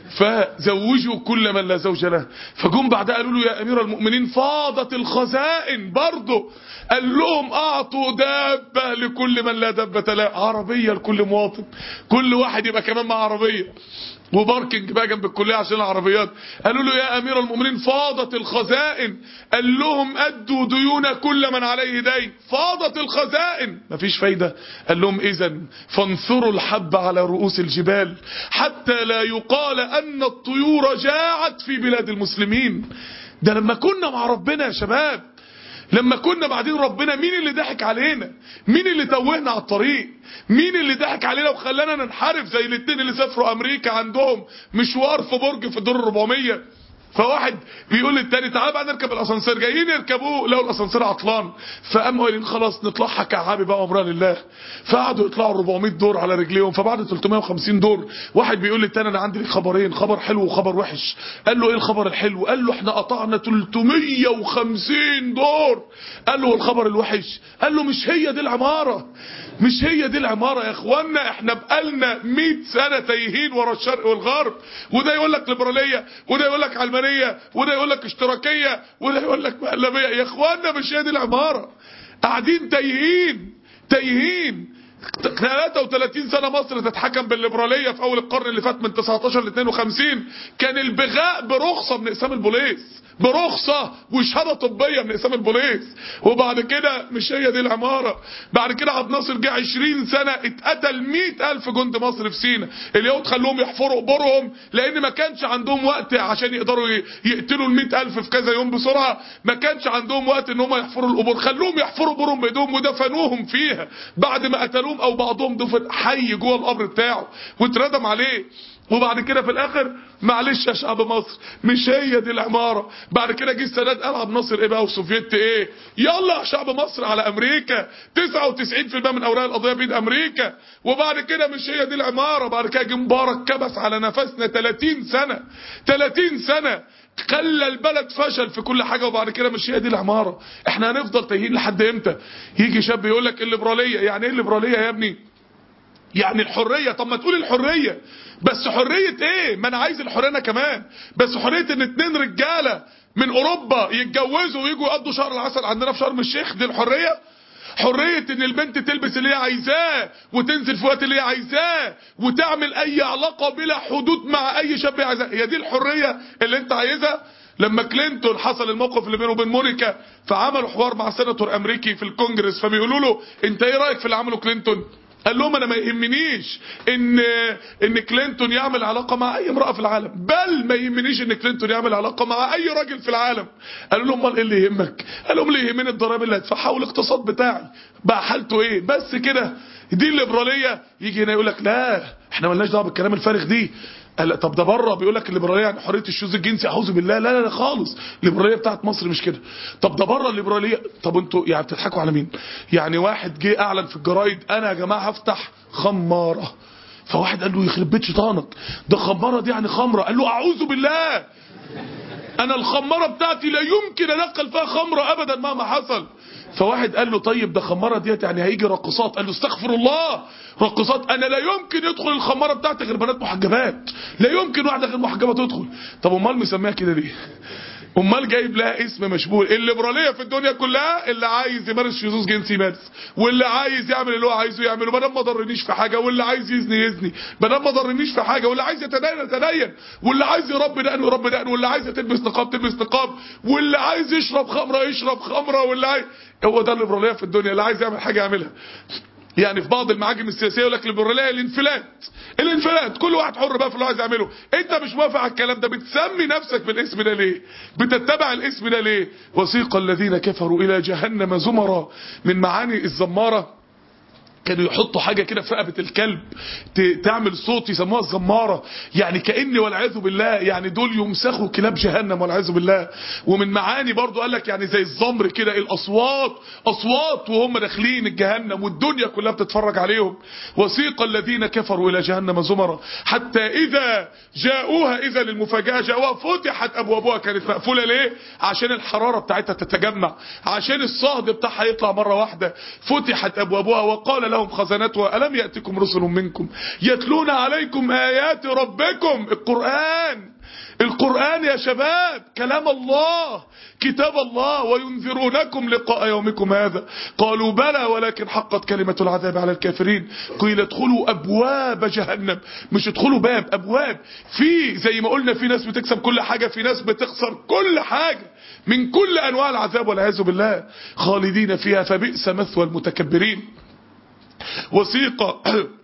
فزوجوا كل من لا زوج له فجم بعدها قالوا له يا امير المؤمنين فاضت الخزائن برضه قال لهم اعطوا دابه لكل من لا دابه له عربيه لكل مواطن كل واحد يبقى كمان مع عربيه وباركنج بقى جنب الكليه عشان العربيات قالوا له يا امير المؤمنين فاضت الخزائن قال لهم ادوا ديون كل من عليه دين فاضت الخزائن مفيش فايده قال لهم اذا فانثروا الحب على رؤوس الجبال حتى لا يقال ان الطيور جاعت في بلاد المسلمين ده لما كنا مع ربنا يا شباب لما كنا بعدين ربنا مين اللي ضحك علينا مين اللي توهنا على الطريق مين اللي ضحك علينا وخلانا ننحرف زي الاتنين اللي سافروا امريكا عندهم مشوار في برج في الدور 400 فواحد بيقول للتاني تعالى بقى نركب الاسانسير جايين يركبوه لقوا الاسانسير عطلان فقاموا قايلين خلاص نطلعها كعابي بقى امرها لله فقعدوا يطلعوا 400 دور على رجليهم فبعد 350 دور واحد بيقول للتاني انا عندي ليك خبرين خبر حلو وخبر وحش قال له ايه الخبر الحلو قال له احنا قطعنا 350 دور قال له الخبر الوحش قال له مش هي دي العماره مش هي دي العمارة يا اخوانا احنا بقالنا 100 سنة تايهين ورا الشرق والغرب وده يقول لك ليبرالية وده يقول لك علمانية وده يقول لك اشتراكية وده يقول لك مقلبية يا اخوانا مش هي دي العمارة قاعدين تايهين تايهين 33 سنة مصر تتحكم بالليبرالية في اول القرن اللي فات من 19 ل 52 كان البغاء برخصة من اقسام البوليس برخصة وشهادة طبية من اقسام البوليس وبعد كده مش هي دي العمارة بعد كده عبد الناصر جه 20 سنة اتقتل 100 ألف جند مصر في سينا اليهود خلوهم يحفروا قبورهم لأن ما كانش عندهم وقت عشان يقدروا يقتلوا ال 100 ألف في كذا يوم بسرعة ما كانش عندهم وقت ان هم يحفروا القبور خلوهم يحفروا قبورهم بإيدهم ودفنوهم فيها بعد ما قتلوهم أو بعضهم دفن حي جوه القبر بتاعه واتردم عليه وبعد كده في الاخر معلش يا شعب مصر مش هي دي العماره بعد كده جه السادات قال عبد الناصر ايه بقى وسوفيت ايه يلا يا شعب مصر على امريكا 99% من اوراق القضيه بيد امريكا وبعد كده مش هي دي العماره بعد كده جه مبارك كبس على نفسنا 30 سنه 30 سنه خلى البلد فشل في كل حاجة وبعد كده مش هي دي العمارة احنا هنفضل تايهين لحد امتى يجي شاب يقول لك الليبرالية يعني ايه الليبرالية يا ابني يعني الحرية طب ما تقول الحرية بس حرية ايه ما انا عايز الحرية انا كمان بس حرية ان اتنين رجالة من اوروبا يتجوزوا ويجوا يقضوا شهر العسل عندنا في شرم الشيخ دي الحرية حرية ان البنت تلبس اللي هي عايزاه وتنزل في وقت اللي هي عايزاه وتعمل اي علاقة بلا حدود مع اي شاب هي عايزاه هي دي الحرية اللي انت عايزها لما كلينتون حصل الموقف اللي بينه وبين مونيكا فعملوا حوار مع سيناتور امريكي في الكونجرس فبيقولوا له انت ايه رايك في اللي عمله كلينتون قال لهم انا ما يهمنيش ان ان كلينتون يعمل علاقه مع اي امراه في العالم بل ما يهمنيش ان كلينتون يعمل علاقه مع اي راجل في العالم قالوا لهم امال ايه اللي يهمك قال لهم اللي يهمني الضرائب اللي هدفعها والاقتصاد بتاعي بقى حالته ايه بس كده دي الليبراليه يجي هنا يقول لك لا احنا مالناش دعوه بالكلام الفارغ دي قال طب ده بره بيقول لك الليبراليه يعني حريه الشذوذ الجنسي اعوذ بالله لا لا لا خالص الليبراليه بتاعت مصر مش كده طب ده بره الليبراليه طب انتوا يعني بتضحكوا على مين يعني واحد جه اعلن في الجرايد انا يا جماعه هفتح خماره فواحد قال له يخرب بيت شيطانك ده خماره دي يعني خمره قال له اعوذ بالله انا الخماره بتاعتي لا يمكن ادخل فيها خمره ابدا مهما حصل فواحد قال له طيب ده خماره ديت يعني هيجي رقصات قال له استغفر الله رقصات انا لا يمكن يدخل الخماره بتاعتي غير بنات محجبات لا يمكن واحده غير محجبه تدخل طب امال مسميها كده ليه امال جايب لها اسم مشبوه الليبراليه في الدنيا كلها اللي عايز يمارس شذوذ جنسي يمارس واللي عايز يعمل اللي هو عايزه يعمله ما دام ما ضرنيش في حاجه واللي عايز يزني يزني ما دام ما ضرنيش في حاجه واللي عايز يتدين يتدين واللي عايز يربي دقن يربي دقن واللي عايز تلبس نقاب تلبس نقاب واللي عايز يشرب خمره يشرب خمره واللي عايز هو ده الليبراليه في الدنيا اللي عايز يعمل حاجه يعملها يعني في بعض المعاجم السياسيه يقول لك الليبراليه الانفلات الانفلات كل واحد حر بقى في اللي هو عايز يعمله انت مش موافق على الكلام ده بتسمي نفسك بالاسم ده ليه بتتبع الاسم ده ليه وسيق الذين كفروا الى جهنم زمرا من معاني الزماره كانوا يحطوا حاجة كده في رقبة الكلب ت- تعمل صوت يسموها الزمارة يعني كأن والعياذ بالله يعني دول يمسخوا كلاب جهنم والعياذ بالله ومن معاني برضو قال لك يعني زي الزمر كده الأصوات أصوات وهم داخلين الجهنم والدنيا كلها بتتفرج عليهم وسيق الذين كفروا إلى جهنم زمرا حتى إذا جاءوها إذا للمفاجأة جاءوها فتحت أبوابها كانت مقفولة ليه عشان الحرارة بتاعتها تتجمع عشان الصهد بتاعها يطلع مرة واحدة فتحت أبوابها وقال لهم خزنتها ألم يأتكم رسل منكم يتلون عليكم آيات ربكم القرآن القرآن يا شباب كلام الله كتاب الله وينذرونكم لقاء يومكم هذا قالوا بلى ولكن حقت كلمة العذاب على الكافرين قيل ادخلوا أبواب جهنم مش ادخلوا باب أبواب في زي ما قلنا في ناس بتكسب كل حاجة في ناس بتخسر كل حاجة من كل أنواع العذاب والعياذ بالله خالدين فيها فبئس مثوى المتكبرين وسيق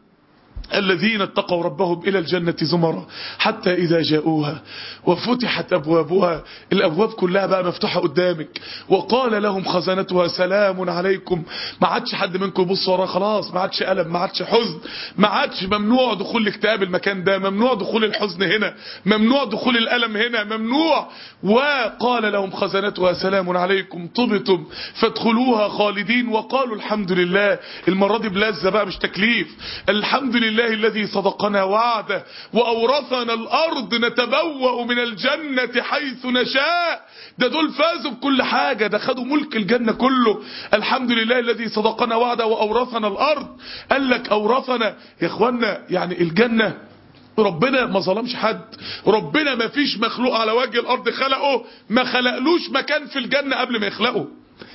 الذين اتقوا ربهم إلى الجنة زمرا حتى إذا جاءوها وفتحت أبوابها الأبواب كلها بقى مفتوحة قدامك وقال لهم خزنتها سلام عليكم ما عادش حد منكم يبص وراه خلاص ما عادش ألم ما عادش حزن ما عادش ممنوع دخول الاكتئاب المكان ده ممنوع دخول الحزن هنا ممنوع دخول الألم هنا ممنوع وقال لهم خزنتها سلام عليكم طبتم فادخلوها خالدين وقالوا الحمد لله المرة دي بلذة بقى مش تكليف الحمد لله الذي صدقنا وعده وأورثنا الأرض نتبوأ من الجنة حيث نشاء ده دول فازوا بكل حاجة ده خدوا ملك الجنة كله الحمد لله الذي صدقنا وعده وأورثنا الأرض قال لك أورثنا يا إخوانا يعني الجنة ربنا ما ظلمش حد ربنا ما فيش مخلوق على وجه الأرض خلقه ما خلقلوش مكان في الجنة قبل ما يخلقه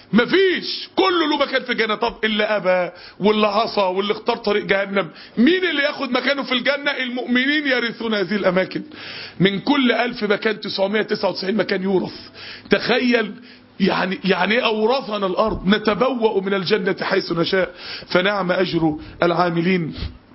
مفيش كله له مكان في الجنة طب اللي أبى واللي عصى واللي اختار طريق جهنم مين اللي ياخد مكانه في الجنة المؤمنين يرثون هذه الأماكن من كل ألف مكان 999 مكان يورث تخيل يعني يعني ايه أورثنا الأرض نتبوأ من الجنة حيث نشاء فنعم أجر العاملين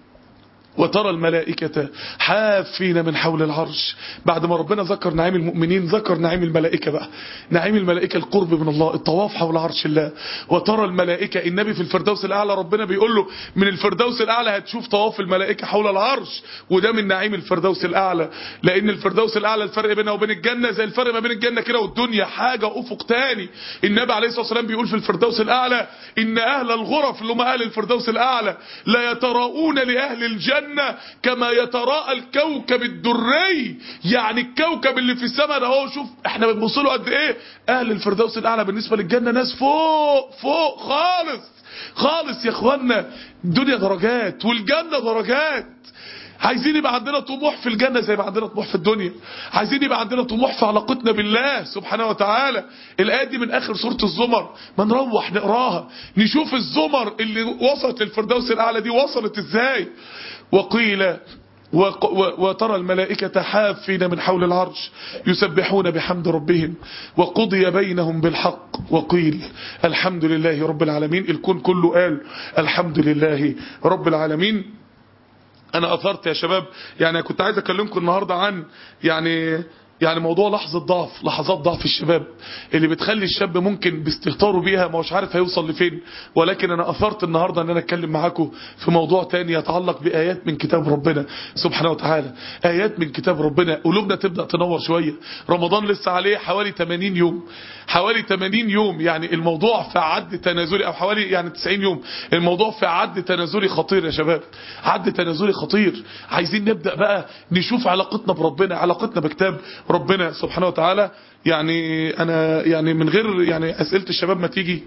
وترى الملائكة حافين من حول العرش بعد ما ربنا ذكر نعيم المؤمنين ذكر نعيم الملائكة بقى نعيم الملائكة القرب من الله الطواف حول عرش الله وترى الملائكة النبي في الفردوس الأعلى ربنا بيقول له من الفردوس الأعلى هتشوف طواف الملائكة حول العرش وده من نعيم الفردوس الأعلى لأن الفردوس الأعلى الفرق بينها وبين الجنة زي الفرق ما بين الجنة كده والدنيا حاجة أفق تاني النبي عليه الصلاة والسلام بيقول في الفردوس الأعلى إن أهل الغرف اللي هم أهل الفردوس الأعلى لا يتراءون لأهل الجنة الجنة كما يتراءى الكوكب الدري يعني الكوكب اللي في السماء ده اهو شوف احنا بنبص له قد ايه اهل الفردوس الاعلى بالنسبة للجنة ناس فوق فوق خالص خالص يا اخوانا الدنيا درجات والجنة درجات عايزين يبقى عندنا طموح في الجنة زي ما عندنا طموح في الدنيا عايزين يبقى عندنا طموح في علاقتنا بالله سبحانه وتعالى الآية دي من آخر سورة الزمر ما نروح نقراها نشوف الزمر اللي وصلت للفردوس الأعلى دي وصلت ازاي وقيل وترى الملائكة حافين من حول العرش يسبحون بحمد ربهم وقضي بينهم بالحق وقيل الحمد لله رب العالمين الكون كله قال الحمد لله رب العالمين انا اثرت يا شباب يعني كنت عايز اكلمكم النهاردة عن يعني يعني موضوع لحظة ضعف لحظات ضعف الشباب اللي بتخلي الشاب ممكن باستهتاره بيها ما هوش عارف هيوصل لفين ولكن انا اثرت النهاردة ان انا اتكلم معاكم في موضوع تاني يتعلق بايات من كتاب ربنا سبحانه وتعالى ايات من كتاب ربنا قلوبنا تبدأ تنور شوية رمضان لسه عليه حوالي 80 يوم حوالي 80 يوم يعني الموضوع في عد تنازلي او حوالي يعني 90 يوم الموضوع في عد تنازلي خطير يا شباب عد تنازلي خطير عايزين نبدأ بقى نشوف علاقتنا بربنا علاقتنا بكتاب ربنا سبحانه وتعالى يعني انا يعني من غير يعني اسئله الشباب ما تيجي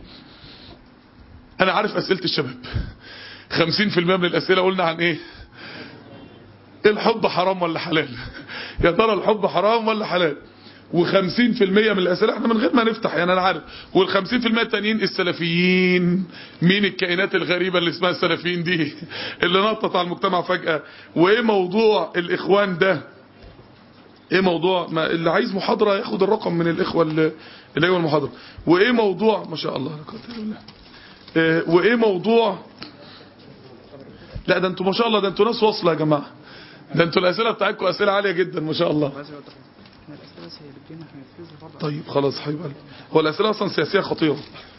انا عارف اسئله الشباب 50% من الاسئله قلنا عن ايه الحب حرام ولا حلال يا ترى الحب حرام ولا حلال و50% من الاسئله احنا من غير ما نفتح يعني انا عارف وال50% التانيين السلفيين مين الكائنات الغريبه اللي اسمها السلفيين دي اللي نطت على المجتمع فجاه وايه موضوع الاخوان ده ايه موضوع ما اللي عايز محاضره ياخد الرقم من الاخوه اللي اللي هو المحاضره وايه موضوع ما شاء الله لا قوه الا بالله إيه وايه موضوع لا ده انتوا ما شاء الله ده انتوا ناس واصله يا جماعه ده انتوا الاسئله بتاعتكم اسئله عاليه جدا ما شاء الله طيب خلاص حبيب قلبي هو الاسئله اصلا سياسيه خطيره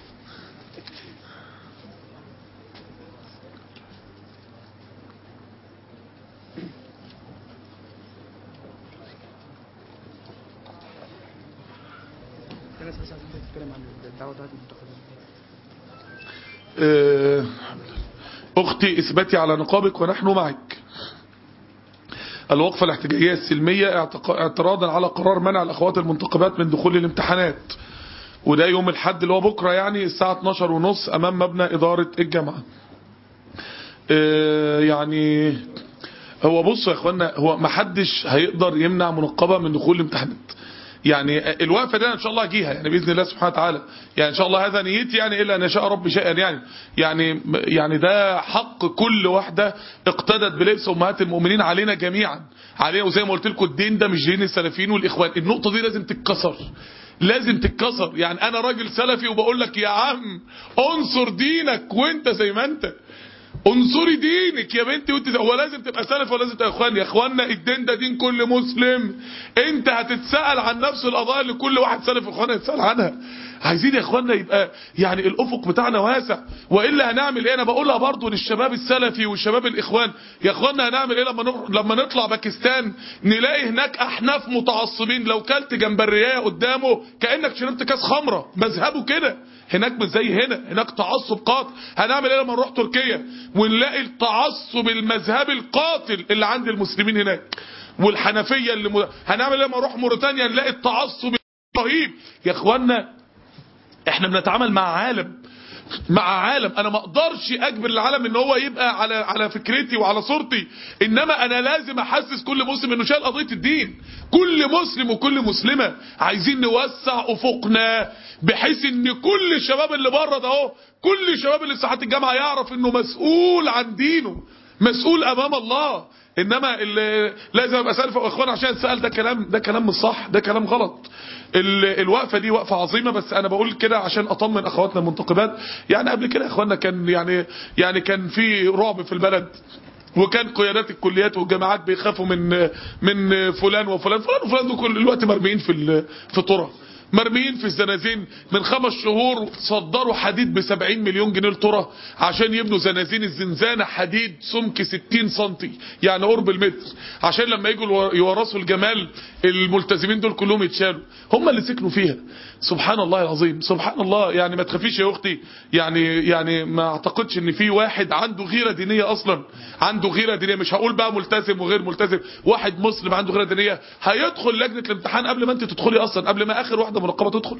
آه، أختي اثبتي على نقابك ونحن معك الوقفة الاحتجاجية السلمية اعتق- اعتراضا على قرار منع الأخوات المنتقبات من دخول الامتحانات وده يوم الحد اللي هو بكرة يعني الساعة 12 ونص أمام مبنى إدارة الجامعة آه، يعني هو بصوا يا اخوانا هو ما حدش هيقدر يمنع منقبة من دخول الامتحانات يعني الوقفة دي أنا ان شاء الله هجيها يعني باذن الله سبحانه وتعالى يعني ان شاء الله هذا نيتي يعني الا ان يشاء ربي شيئا يعني يعني يعني ده حق كل واحده اقتدت بلبس امهات المؤمنين علينا جميعا علينا وزي ما قلت لكم الدين ده مش دين السلفيين والاخوان النقطه دي لازم تتكسر لازم تتكسر يعني انا راجل سلفي وبقول لك يا عم انصر دينك وانت زي ما انت انصري دينك يا بنتي وانت هو لازم تبقى سلف ولا لازم تبقى اخوان يا اخوانا الدين ده دين كل مسلم انت هتتسأل عن نفس القضايا اللي كل واحد سلف واخوان هيتسأل عنها عايزين يا اخوانا يبقى يعني الافق بتاعنا واسع والا هنعمل ايه انا بقولها برضو للشباب السلفي والشباب الاخوان يا اخوانا هنعمل ايه لما نخ- لما نطلع باكستان نلاقي هناك احناف متعصبين لو كلت جمبريايه قدامه كانك شربت كاس خمره مذهبه كده هناك مش زي هنا هناك تعصب قاتل هنعمل ايه لما نروح تركيا ونلاقي التعصب المذهبي القاتل اللي عند المسلمين هناك والحنفيه اللي م... هنعمل ايه لما نروح موريتانيا نلاقي التعصب رهيب يا اخوانا احنا بنتعامل مع عالم مع عالم انا ما اقدرش اجبر العالم ان هو يبقى على على فكرتي وعلى صورتي انما انا لازم احسس كل مسلم انه شايل قضيه الدين كل مسلم وكل مسلمه عايزين نوسع افقنا بحيث ان كل الشباب اللي بره ده اهو كل الشباب اللي في ساحات الجامعه يعرف انه مسؤول عن دينه مسؤول امام الله انما اللي لازم ابقى سالف واخوان عشان سال ده كلام ده كلام مش صح ده كلام غلط ال- الوقفه دي وقفه عظيمه بس انا بقول كده عشان اطمن اخواتنا المنتقبات يعني قبل كده يا اخواننا كان يعني يعني كان في رعب في البلد وكان قيادات الكليات والجامعات بيخافوا من من فلان وفلان فلان وفلان دول كل الوقت مرميين في ال- في طرق مرميين في الزنازين من خمس شهور صدروا حديد ب 70 مليون جنيه لترى عشان يبنوا زنازين الزنزانة حديد سمك 60 سنتي يعني قرب المتر عشان لما يجوا يورثوا الجمال الملتزمين دول كلهم يتشالوا هم اللي سكنوا فيها سبحان الله العظيم سبحان الله يعني ما تخافيش يا اختي يعني يعني ما اعتقدش ان في واحد عنده غيره دينيه اصلا عنده غيره دينيه مش هقول بقى ملتزم وغير ملتزم واحد مسلم عنده غيره دينيه هيدخل لجنه الامتحان قبل ما انت تدخلي اصلا قبل ما اخر واحده منقبه تدخل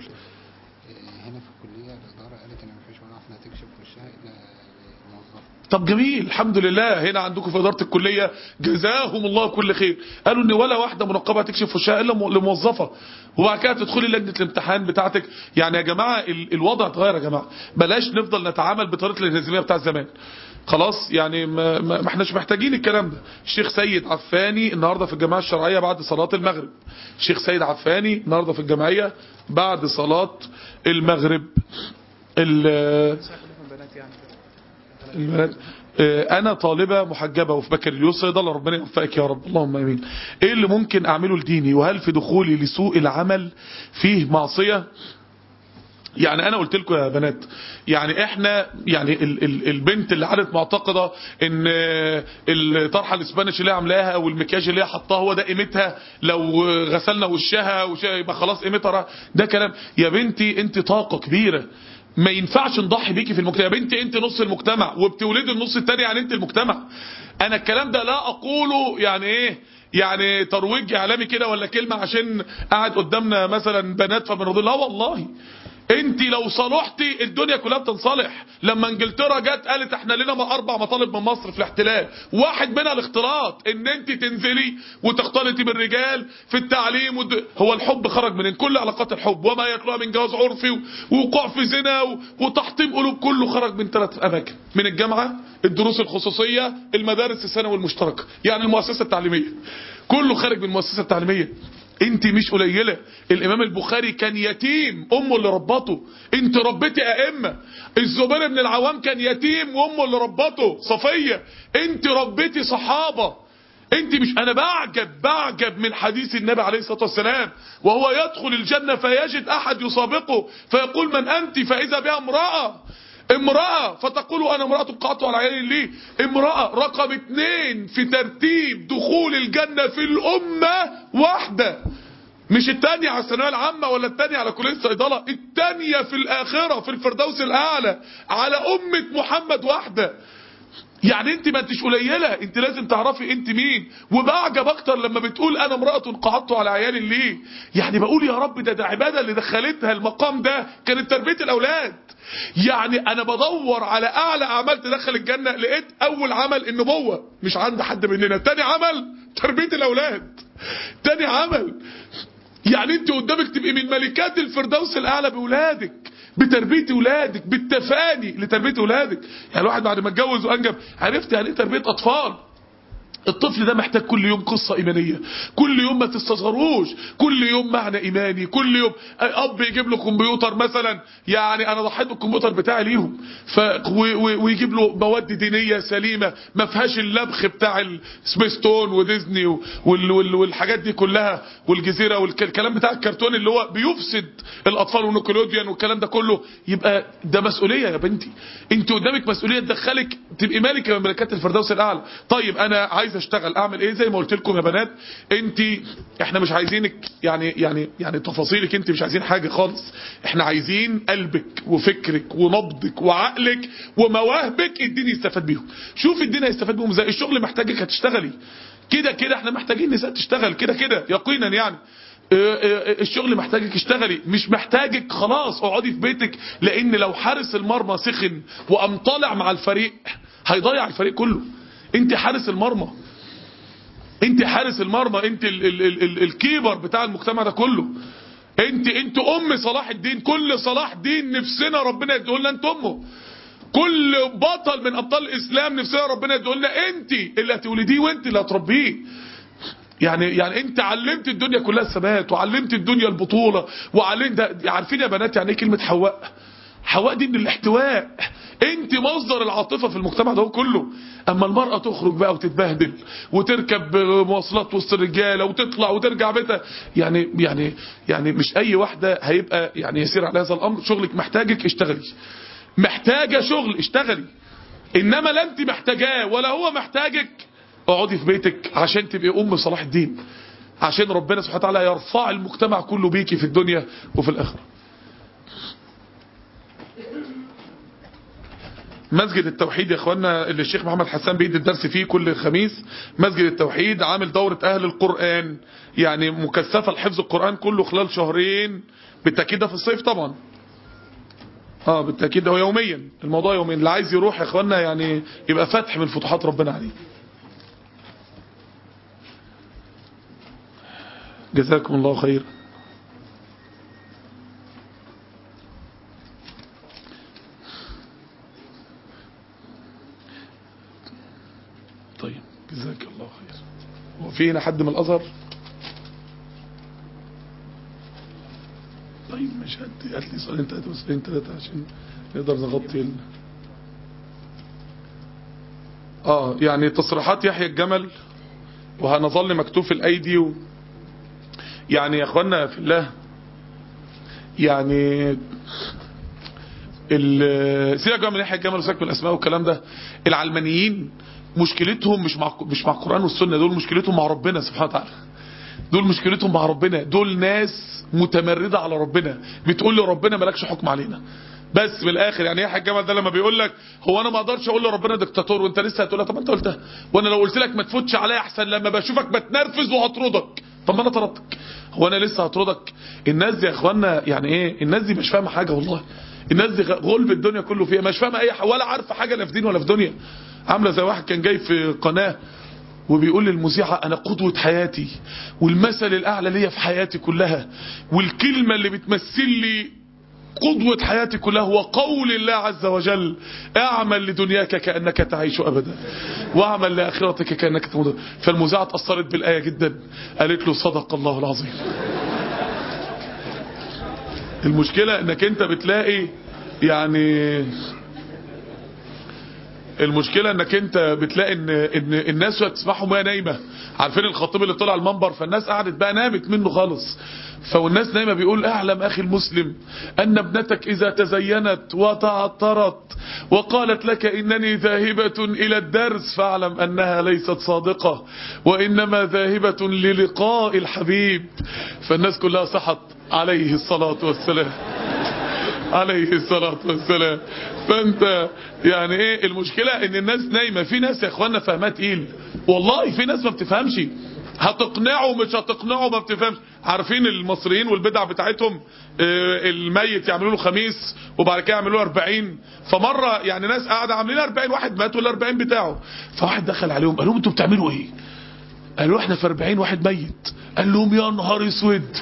هنا في الكلية الإدارة قالت إن مفيش ولا واحدة هتكشف وشها إلا الموظفة طب جميل الحمد لله هنا عندكم في اداره الكليه جزاهم الله كل خير قالوا ان ولا واحده منقبه تكشف وشها الا م- لموظفه وبعد كده تدخلي لجنه الامتحان بتاعتك يعني يا جماعه ال- الوضع اتغير يا جماعه بلاش نفضل نتعامل بطريقه الانهزاميه بتاع زمان خلاص يعني ما, ما ما احناش محتاجين الكلام ده الشيخ سيد عفاني النهارده في الجماعه الشرعيه بعد صلاه المغرب الشيخ سيد عفاني النهارده في الجمعيه بعد صلاه المغرب ال- البنات آه، انا طالبة محجبة وفي بكالوريوس صيدلة ربنا يوفقك يا رب اللهم امين ايه اللي ممكن اعمله لديني وهل في دخولي لسوق العمل فيه معصية يعني انا قلت لكم يا بنات يعني احنا يعني ال ال البنت اللي قعدت معتقده ان آه، الطرحه الاسبانيش اللي هي عاملاها او المكياج اللي هي حطاه هو ده قيمتها لو غسلنا وشها وشها يبقى خلاص قيمتها راح. ده كلام يا بنتي انت طاقه كبيره ما ينفعش نضحي بيكي في المجتمع يا بنتي انت نص المجتمع وبتولدي النص التاني يعني انت المجتمع انا الكلام ده لا اقوله يعني ايه يعني ترويج اعلامي كده ولا كلمه عشان قاعد قدامنا مثلا بنات فبنرضي لا والله انت لو صلحتي الدنيا كلها بتنصلح لما انجلترا جت قالت احنا لنا ما اربع مطالب من مصر في الاحتلال واحد منها الاختلاط ان انت تنزلي وتختلطي بالرجال في التعليم ود... هو الحب خرج من كل علاقات الحب وما يخلق من جواز عرفي ووقوع في زنا و... وتحطيم قلوب كله خرج من ثلاث اماكن من الجامعه الدروس الخصوصيه المدارس الثانوي المشتركه يعني المؤسسه التعليميه كله خارج من المؤسسه التعليميه انت مش قليله الامام البخاري كان يتيم امه اللي ربته انت ربيتي ائمه الزبير بن العوام كان يتيم وامه اللي ربته صفيه انت ربيتي صحابه انت مش انا بعجب بعجب من حديث النبي عليه الصلاه والسلام وهو يدخل الجنه فيجد احد يسابقه فيقول من انت فاذا بها امراه امرأة فتقول أنا امرأة قعدت على عيالي ليه امرأة رقم اتنين في ترتيب دخول الجنة في الأمة واحدة مش التانية على الثانوية العامة ولا التانية على كلية الصيدلة التانية في الآخرة في الفردوس الأعلى على أمة محمد واحدة يعني انت ما انتش قليلة انت لازم تعرفي انت مين وبعجب اكتر لما بتقول انا امرأة قعدت على عيالي ليه يعني بقول يا رب ده ده عبادة اللي دخلتها المقام ده كانت تربية الاولاد يعني انا بدور على اعلى اعمال تدخل الجنة لقيت اول عمل النبوة مش عند حد مننا تاني عمل تربية الاولاد تاني عمل يعني انت قدامك تبقي من ملكات الفردوس الاعلى باولادك بتربيه اولادك بالتفاني لتربيه اولادك يعني الواحد بعد ما اتجوز وانجب عرفت يعني ايه تربيه اطفال الطفل ده محتاج كل يوم قصة إيمانية كل يوم ما تستصغروش كل يوم معنى إيماني كل يوم أب يجيب له كمبيوتر مثلا يعني أنا ضحيت بالكمبيوتر بتاعي ليهم ف و و ويجيب له مواد دينية سليمة ما فيهاش اللبخ بتاع السبيستون وديزني وال وال والحاجات دي كلها والجزيرة والكلام بتاع الكرتون اللي هو بيفسد الأطفال ونيكولوديان والكلام ده كله يبقى ده مسؤولية يا بنتي انت قدامك مسؤولية تدخلك تبقي مالكة من ملكات الفردوس الأعلى طيب أنا عايز اشتغل اعمل ايه زي ما قلت لكم يا بنات انت احنا مش عايزينك يعني يعني يعني تفاصيلك انت مش عايزين حاجه خالص احنا عايزين قلبك وفكرك ونبضك وعقلك ومواهبك الدين يستفاد بيهم شوف الدين هيستفاد بيهم ازاي الشغل محتاجك هتشتغلي كده كده احنا محتاجين نساء تشتغل كده كده يقينا يعني الشغل محتاجك اشتغلي مش محتاجك خلاص اقعدي في بيتك لان لو حارس المرمى سخن وقام طالع مع الفريق هيضيع الفريق كله انت حارس المرمى انت حارس المرمى انت ال ال ال ال الكيبر بتاع المجتمع ده كله انت انت ام صلاح الدين كل صلاح دين نفسنا ربنا يديه لنا انت امه كل بطل من ابطال الاسلام نفسنا ربنا يديه لنا انت اللي هتولديه وانت اللي هتربيه يعني يعني انت علمت الدنيا كلها الثبات وعلمت الدنيا البطوله وعلمت عارفين يا بنات يعني ايه كلمه حواء حواء دي من الاحتواء انت مصدر العاطفة في المجتمع ده كله اما المرأة تخرج بقى وتتبهدل وتركب مواصلات وسط الرجالة وتطلع وترجع بيتها يعني يعني يعني مش اي واحدة هيبقى يعني يسير على هذا الامر شغلك محتاجك اشتغلي محتاجة شغل اشتغلي انما لا انت محتاجاه ولا هو محتاجك اقعدي في بيتك عشان تبقي ام صلاح الدين عشان ربنا سبحانه وتعالى يرفع المجتمع كله بيكي في الدنيا وفي الاخره مسجد التوحيد يا اخوانا اللي الشيخ محمد حسان بيدي الدرس فيه كل خميس مسجد التوحيد عامل دورة اهل القرآن يعني مكثفة لحفظ القرآن كله خلال شهرين بالتأكيد ده في الصيف طبعا اه بالتأكيد ده هو يوميا الموضوع يوميا اللي عايز يروح يا اخوانا يعني يبقى فتح من فتوحات ربنا عليه جزاكم الله خير طيب جزاك الله خير هو في هنا حد من الازهر طيب مش هات هات لي سؤالين ثلاثه سؤالين ثلاثه عشان نقدر نغطي ال... اه يعني تصريحات يحيى الجمل وهنظل مكتوب في الايدي و... يعني يا اخوانا في الله يعني سيبك بقى من يحيى الجمل وسيبك من الاسماء والكلام ده العلمانيين مشكلتهم مش مع مش مع القرآن والسنة دول مشكلتهم مع ربنا سبحانه وتعالى دول مشكلتهم مع ربنا دول ناس متمردة على ربنا بتقول لربنا مالكش حكم علينا بس بالاخر يعني يحيى الجمل ده لما بيقول لك هو انا ما اقدرش اقول لربنا دكتاتور وانت لسه هتقول طب انت قلتها وانا لو قلت لك ما تفوتش عليا احسن لما بشوفك بتنرفز وهطردك طب ما انا طردتك هو انا لسه هطردك الناس دي يا اخوانا يعني ايه الناس دي مش فاهمه حاجه والله الناس دي غلب الدنيا كله فيها مش فاهمه اي حاجه ولا عارفه حاجه لا في دين ولا في دنيا عامله زي واحد كان جاي في قناه وبيقول للمذيعة أنا قدوة حياتي والمثل الأعلى ليا في حياتي كلها والكلمة اللي بتمثل لي قدوة حياتي كلها هو قول الله عز وجل اعمل لدنياك كأنك تعيش أبدا واعمل لآخرتك كأنك تموت فالمذيعة اتأثرت بالآية جدا قالت له صدق الله العظيم المشكلة انك انت بتلاقي يعني المشكلة انك انت بتلاقي ان, إن الناس تسمعهم وهي نايمة عارفين الخطيب اللي طلع المنبر فالناس قعدت بقى نامت منه خالص فالناس نايمة بيقول اعلم اخي المسلم ان ابنتك اذا تزينت وتعطرت وقالت لك انني ذاهبة الى الدرس فاعلم انها ليست صادقة وانما ذاهبة للقاء الحبيب فالناس كلها صحت عليه الصلاة والسلام عليه الصلاة والسلام فانت يعني ايه المشكلة ان الناس نايمة في ناس يا اخوانا فهمها تقيل والله في ناس ما بتفهمش هتقنعه مش هتقنعه ما بتفهمش عارفين المصريين والبدع بتاعتهم آه، الميت يعملوا له خميس وبعد كده يعملوا له 40 فمره يعني ناس قاعده عاملين 40 واحد مات وال 40 بتاعه فواحد دخل عليهم قال لهم انتوا بتعملوا ايه قالوا احنا في 40 واحد ميت قال لهم يا نهار اسود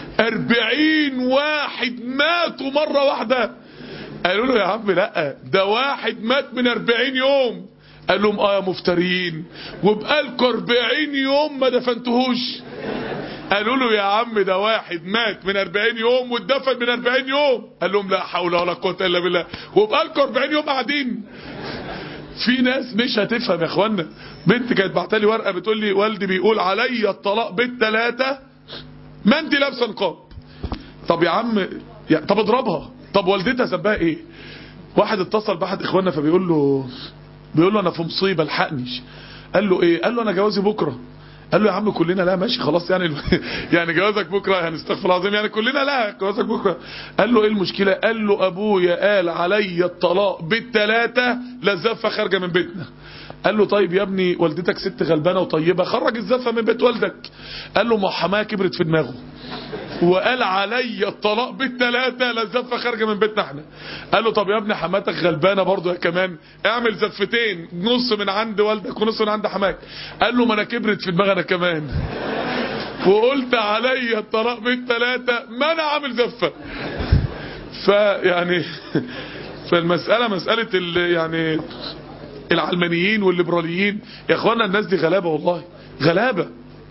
40 واحد ماتوا مره واحده قالوا له يا عم لا ده واحد مات من 40 يوم قال لهم اه يا مفترين وبقالكوا 40 يوم ما دفنتهوش قالوا له يا عم ده واحد مات من 40 يوم واتدفن من 40 يوم قال لهم لا حول ولا قوه الا بالله وبقالكوا 40 يوم قاعدين في ناس مش هتفهم يا اخوانا بنت كانت بعتلي ورقه بتقول لي والدي بيقول عليا الطلاق بالثلاثه ما انت لابسه نقاب طب يا عم يا طب اضربها طب والدتها ذنبها ايه واحد اتصل باحد اخواننا فبيقول له بيقول له انا في مصيبه الحقني قال له ايه قال له انا جوازي بكره قال له يا عم كلنا لا ماشي خلاص يعني يعني جوازك بكره يعني استغفر الله العظيم يعني كلنا لا جوازك بكره قال له ايه المشكله قال له ابويا قال عليا الطلاق بالثلاثه لا الزفه خارجه من بيتنا قال له طيب يا ابني والدتك ست غلبانه وطيبه خرج الزفه من بيت والدك قال له ما حماها كبرت في دماغه وقال عليا الطلاق بالثلاثه لا الزفه خارجه من بيتنا احنا قال له طب يا ابني حماتك غلبانه برضو يا كمان اعمل زفتين نص من عند والدك ونص من عند حماك قال له ما انا كبرت في دماغي انا كمان وقلت عليا الطلاق بالثلاثه ما انا عامل زفه فيعني فالمساله مساله ال يعني العلمانيين والليبراليين يا اخوانا الناس دي غلابه والله غلابه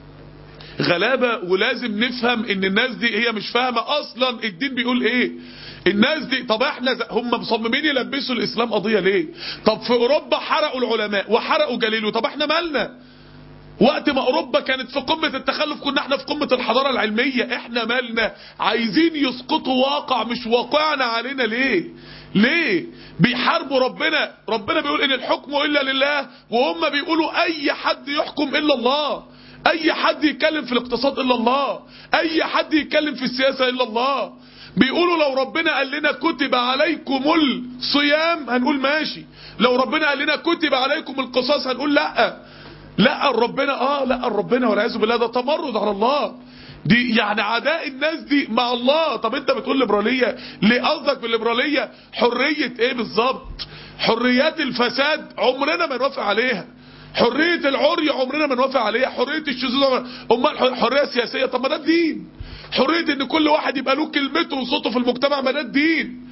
غلابة ولازم نفهم ان الناس دي هي مش فاهمة اصلا الدين بيقول ايه الناس دي طب احنا ز- هم مصممين يلبسوا الاسلام قضية ليه طب في اوروبا حرقوا العلماء وحرقوا جليلو طب احنا مالنا وقت ما اوروبا كانت في قمة التخلف كنا احنا في قمة الحضارة العلمية احنا مالنا عايزين يسقطوا واقع مش واقعنا علينا ليه ليه بيحاربوا ربنا ربنا بيقول ان الحكم الا لله وهم بيقولوا اي حد يحكم الا الله اي حد يتكلم في الاقتصاد الا الله اي حد يتكلم في السياسة الا الله بيقولوا لو ربنا قال لنا كتب عليكم الصيام هنقول ماشي لو ربنا قال لنا كتب عليكم القصاص هنقول لا لا ربنا اه لا ربنا والعياذ بالله ده تمرد على الله دي يعني عداء الناس دي مع الله طب انت بتقول ليبراليه ليه قصدك بالليبراليه حريه ايه بالظبط حريات الفساد عمرنا ما نوافق عليها حريه العري عمرنا ما نوافق عليها حريه الشذوذ عمرنا- امال حريه سياسيه طب ما ده الدين حريه ان كل واحد يبقى له كلمته وصوته في المجتمع ما ده الدين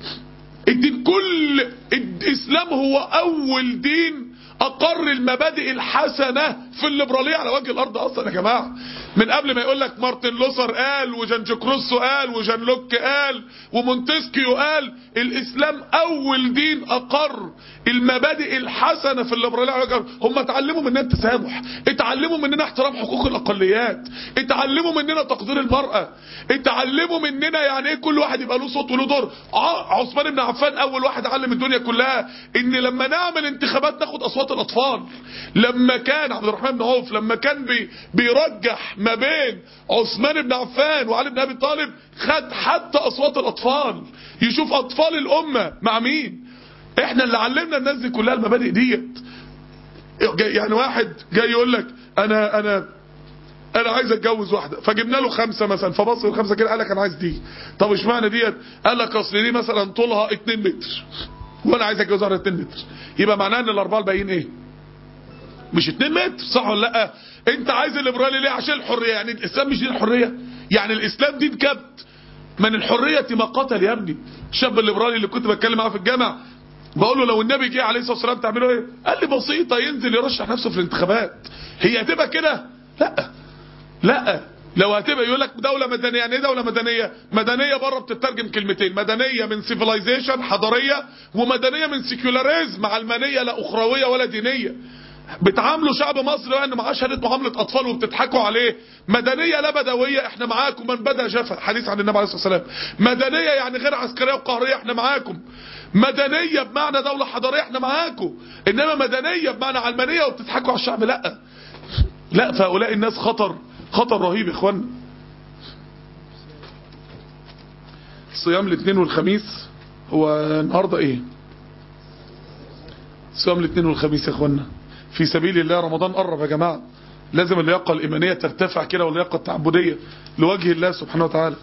الدين كل الاسلام هو اول دين اقر المبادئ الحسنة في الليبرالية على وجه الارض اصلا يا جماعة من قبل ما يقول لك مارتن لوثر قال وجان جوكروسو قال وجان لوك قال ومونتسكيو قال الاسلام اول دين اقر المبادئ الحسنة في الليبرالية على وجه الارض هم اتعلموا مننا التسامح اتعلموا مننا احترام حقوق الاقليات اتعلموا مننا تقدير المرأة اتعلموا مننا يعني ايه كل واحد يبقى له صوت وله دور ع- عثمان بن عفان اول واحد علم الدنيا كلها ان لما نعمل انتخابات ناخد اصوات الاطفال لما كان عبد الرحمن بن عوف لما كان بي بيرجح ما بين عثمان بن عفان وعلي بن ابي طالب خد حتى اصوات الاطفال يشوف اطفال الامه مع مين احنا اللي علمنا الناس دي كلها المبادئ ديت جاي- يعني واحد جاي يقول لك انا انا انا عايز اتجوز واحده فجبنا له خمسه مثلا فبص الخمسه كده قال لك انا عايز دي طب اشمعنى ديت قال لك اصل دي مثلا طولها 2 متر وانا عايز اتجوز واحده 2 متر يبقى معناه ان الاربعه الباقيين ايه مش 2 متر صح ولا لا انت عايز الليبرالي ليه عشان الحريه يعني الاسلام مش دين الحريه يعني الاسلام دين كبت من الحريه ما قتل يا ابني الشاب الليبرالي اللي كنت بتكلم معاه في الجامع بقول له لو النبي جه عليه الصلاه والسلام تعملوا ايه قال لي بسيطه ينزل يرشح نفسه في الانتخابات هي هتبقى كده لا لا لو هتبقى يقول لك دولة مدنية يعني ايه دولة مدنية مدنية بره بتترجم كلمتين مدنية من سيفيلايزيشن حضارية ومدنية من سيكولاريزم علمانية لا اخروية ولا دينية بتعاملوا شعب مصر لان معاه شهاده معامله اطفال وبتضحكوا عليه مدنيه لا بدويه احنا معاكم من بدا جفا حديث عن النبي عليه الصلاه والسلام مدنيه يعني غير عسكريه وقهريه احنا معاكم مدنيه بمعنى دوله حضاريه احنا معاكم انما مدنيه بمعنى علمانيه وبتضحكوا على الشعب لا لا فهؤلاء الناس خطر خطر رهيب يا اخوانا صيام الاثنين والخميس هو النهارده ايه صيام الاثنين والخميس يا اخوانا في سبيل الله رمضان قرب يا جماعه لازم اللياقه الايمانيه ترتفع كده واللياقه التعبديه لوجه الله سبحانه وتعالى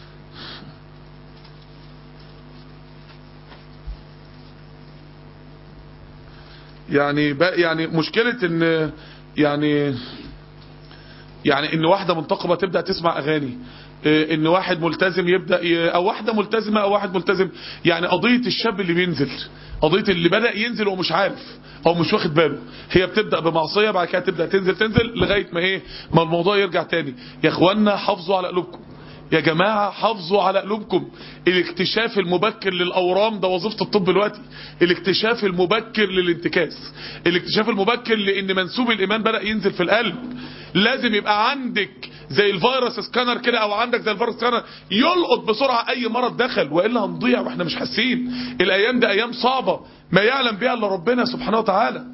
يعني بقى يعني مشكله ان يعني يعني ان واحده منتقبه تبدا تسمع اغاني إيه ان واحد ملتزم يبدا ي... او واحده ملتزمه او واحد ملتزم يعني قضيه الشاب اللي بينزل قضيه اللي بدا ينزل ومش عارف او مش واخد باله هي بتبدا بمعصيه بعد كده تبدا تنزل تنزل لغايه ما ايه ما الموضوع يرجع تاني يا اخوانا حافظوا على قلوبكم يا جماعة حافظوا على قلوبكم الاكتشاف المبكر للأورام ده وظيفة الطب دلوقتي الاكتشاف المبكر للانتكاس الاكتشاف المبكر لأن منسوب الإيمان بدأ ينزل في القلب لازم يبقى عندك زي الفيروس سكانر كده او عندك زي الفيروس سكانر يلقط بسرعة اي مرض دخل وإلا هنضيع واحنا مش حاسين الايام دي ايام صعبة ما يعلم بها الا ربنا سبحانه وتعالى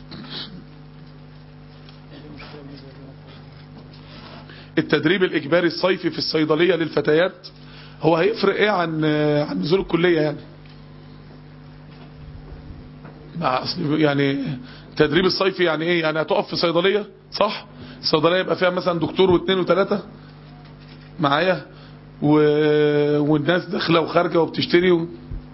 التدريب الإجباري الصيفي في الصيدلية للفتيات هو هيفرق ايه عن عن نزول الكلية يعني مع أصل يعني التدريب الصيفي يعني ايه يعني هتقف في صيدلية صح الصيدلية يبقى فيها مثلا دكتور واثنين وثلاثة معايا و... والناس داخله وخارجه وبتشتري و...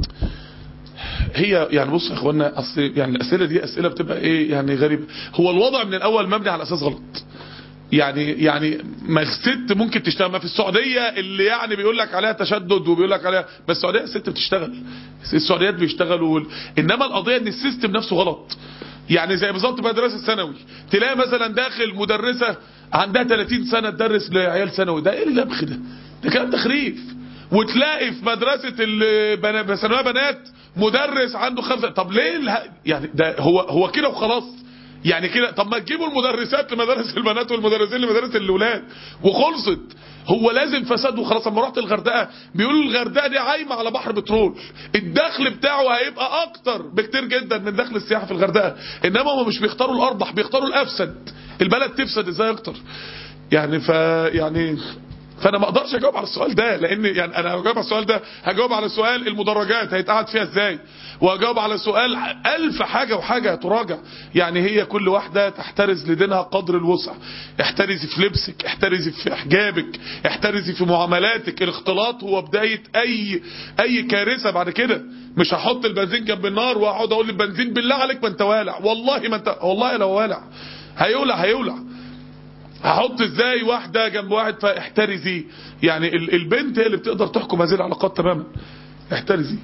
هي يعني بص يا اخوانا اصل يعني الاسئله دي اسئله بتبقى ايه يعني غريبه هو الوضع من الاول مبني على اساس غلط يعني يعني ما الست ممكن تشتغل ما في السعودية اللي يعني بيقول لك عليها تشدد وبيقول لك عليها بس السعودية الست بتشتغل السعوديات بيشتغلوا وال... انما القضية ان السيستم نفسه غلط يعني زي بالظبط مدرسة ثانوي تلاقي مثلا داخل مدرسة عندها 30 سنة تدرس لعيال ثانوي ده ايه اللبخ ده ده كلام تخريف وتلاقي في مدرسة البنا- ثانويه بنات مدرس عنده خمسة طب ليه اله... يعني ده هو هو كده وخلاص يعني كده طب ما تجيبوا المدرسات لمدارس البنات والمدرسين لمدارس الاولاد وخلصت هو لازم فساد وخلاص اما رحت الغردقه بيقولوا الغردقه دي عايمه على بحر بترول الدخل بتاعه هيبقى اكتر بكتير جدا من دخل السياحه في الغردقه انما هم مش بيختاروا الاربح بيختاروا الافسد البلد تفسد ازاي اكتر يعني ف يعني فانا ما اقدرش اجاوب على السؤال ده لان يعني انا هجاوب على السؤال ده هجاوب على سؤال المدرجات هيتقعد فيها ازاي وهجاوب على سؤال الف حاجة وحاجة تراجع يعني هي كل واحدة تحترز لدينها قدر الوسع احترزي في لبسك احترزي في حجابك احترزي في معاملاتك الاختلاط هو بداية اي اي كارثة بعد كده مش هحط البنزين جنب النار واقعد اقول للبنزين بالله عليك ما انت والع والله ما انت والله لو والع هيولع هيولع هحط ازاي واحدة جنب واحد فاحترزي يعني ال- البنت هي اللي بتقدر تحكم هذه العلاقات تماما احترزي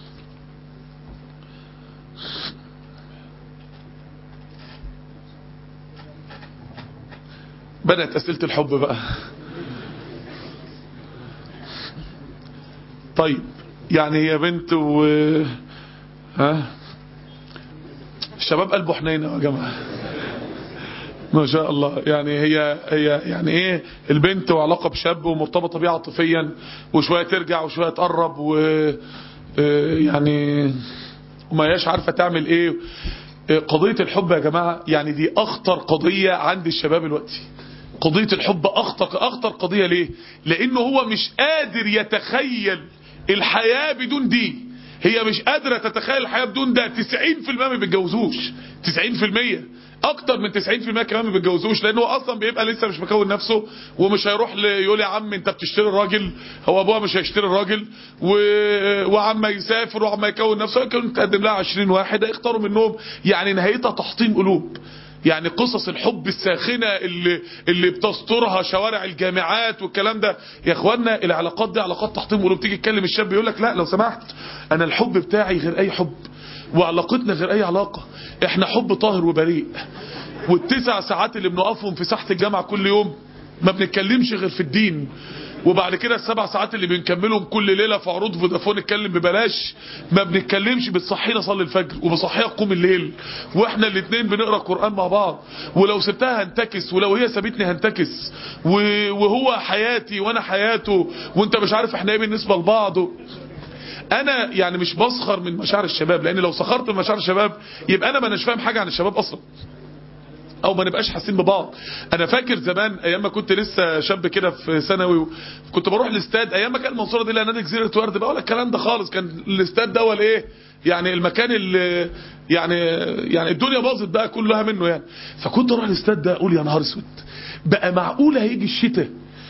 بدأت أسئلة الحب بقى طيب يعني هي بنت و ها الشباب قلبه حنينة يا جماعة ما شاء الله يعني هي هي يعني ايه البنت وعلاقه بشاب ومرتبطه بيه عاطفيا وشويه ترجع وشويه تقرب و آه، يعني وما هياش عارفه تعمل ايه آه، قضيه الحب يا جماعه يعني دي اخطر قضيه عند الشباب دلوقتي قضيه الحب اخطر اخطر قضيه ليه لانه هو مش قادر يتخيل الحياه بدون دي هي مش قادره تتخيل الحياه بدون ده 90% ما بيتجوزوش 90% اكتر من 90% كمان ما بيتجوزوش لان هو اصلا بيبقى لسه مش مكون نفسه ومش هيروح ل- يقول يا عم انت بتشتري الراجل هو ابوها مش هيشتري الراجل و... وعما يسافر وعما يكون نفسه يكون تقدم لها 20 واحد هيختاروا منهم يعني نهايتها تحطيم قلوب يعني قصص الحب الساخنة اللي, اللي بتسترها شوارع الجامعات والكلام ده يا اخوانا العلاقات دي علاقات تحطيم قلوب تيجي تكلم الشاب يقول لك لا لو سمحت انا الحب بتاعي غير اي حب وعلاقتنا غير اي علاقة احنا حب طاهر وبريء والتسع ساعات اللي بنقفهم في ساحة الجامعة كل يوم ما بنتكلمش غير في الدين وبعد كده السبع ساعات اللي بنكملهم كل ليلة في عروض فودافون نتكلم ببلاش ما بنتكلمش بتصحينا صلي الفجر وبصحيها قوم الليل واحنا الاثنين بنقرا قرآن مع بعض ولو سبتها هنتكس ولو هي سابتني هنتكس و- وهو حياتي وانا حياته وانت مش عارف احنا ايه بالنسبة لبعض انا يعني مش بسخر من مشاعر الشباب لان لو سخرت من مشاعر الشباب يبقى انا ما اناش فاهم حاجة عن الشباب اصلا او ما نبقاش حاسين ببعض انا فاكر زمان ايام ما كنت لسه شاب كده في ثانوي كنت بروح الاستاد ايام ما كان المنصوره دي لها نادي جزيره ورد بقى ولا الكلام ده خالص كان الاستاد ده ولا ايه يعني المكان اللي يعني يعني الدنيا باظت بقى كلها منه يعني فكنت اروح الاستاد ده اقول يا نهار اسود بقى معقول هيجي الشتاء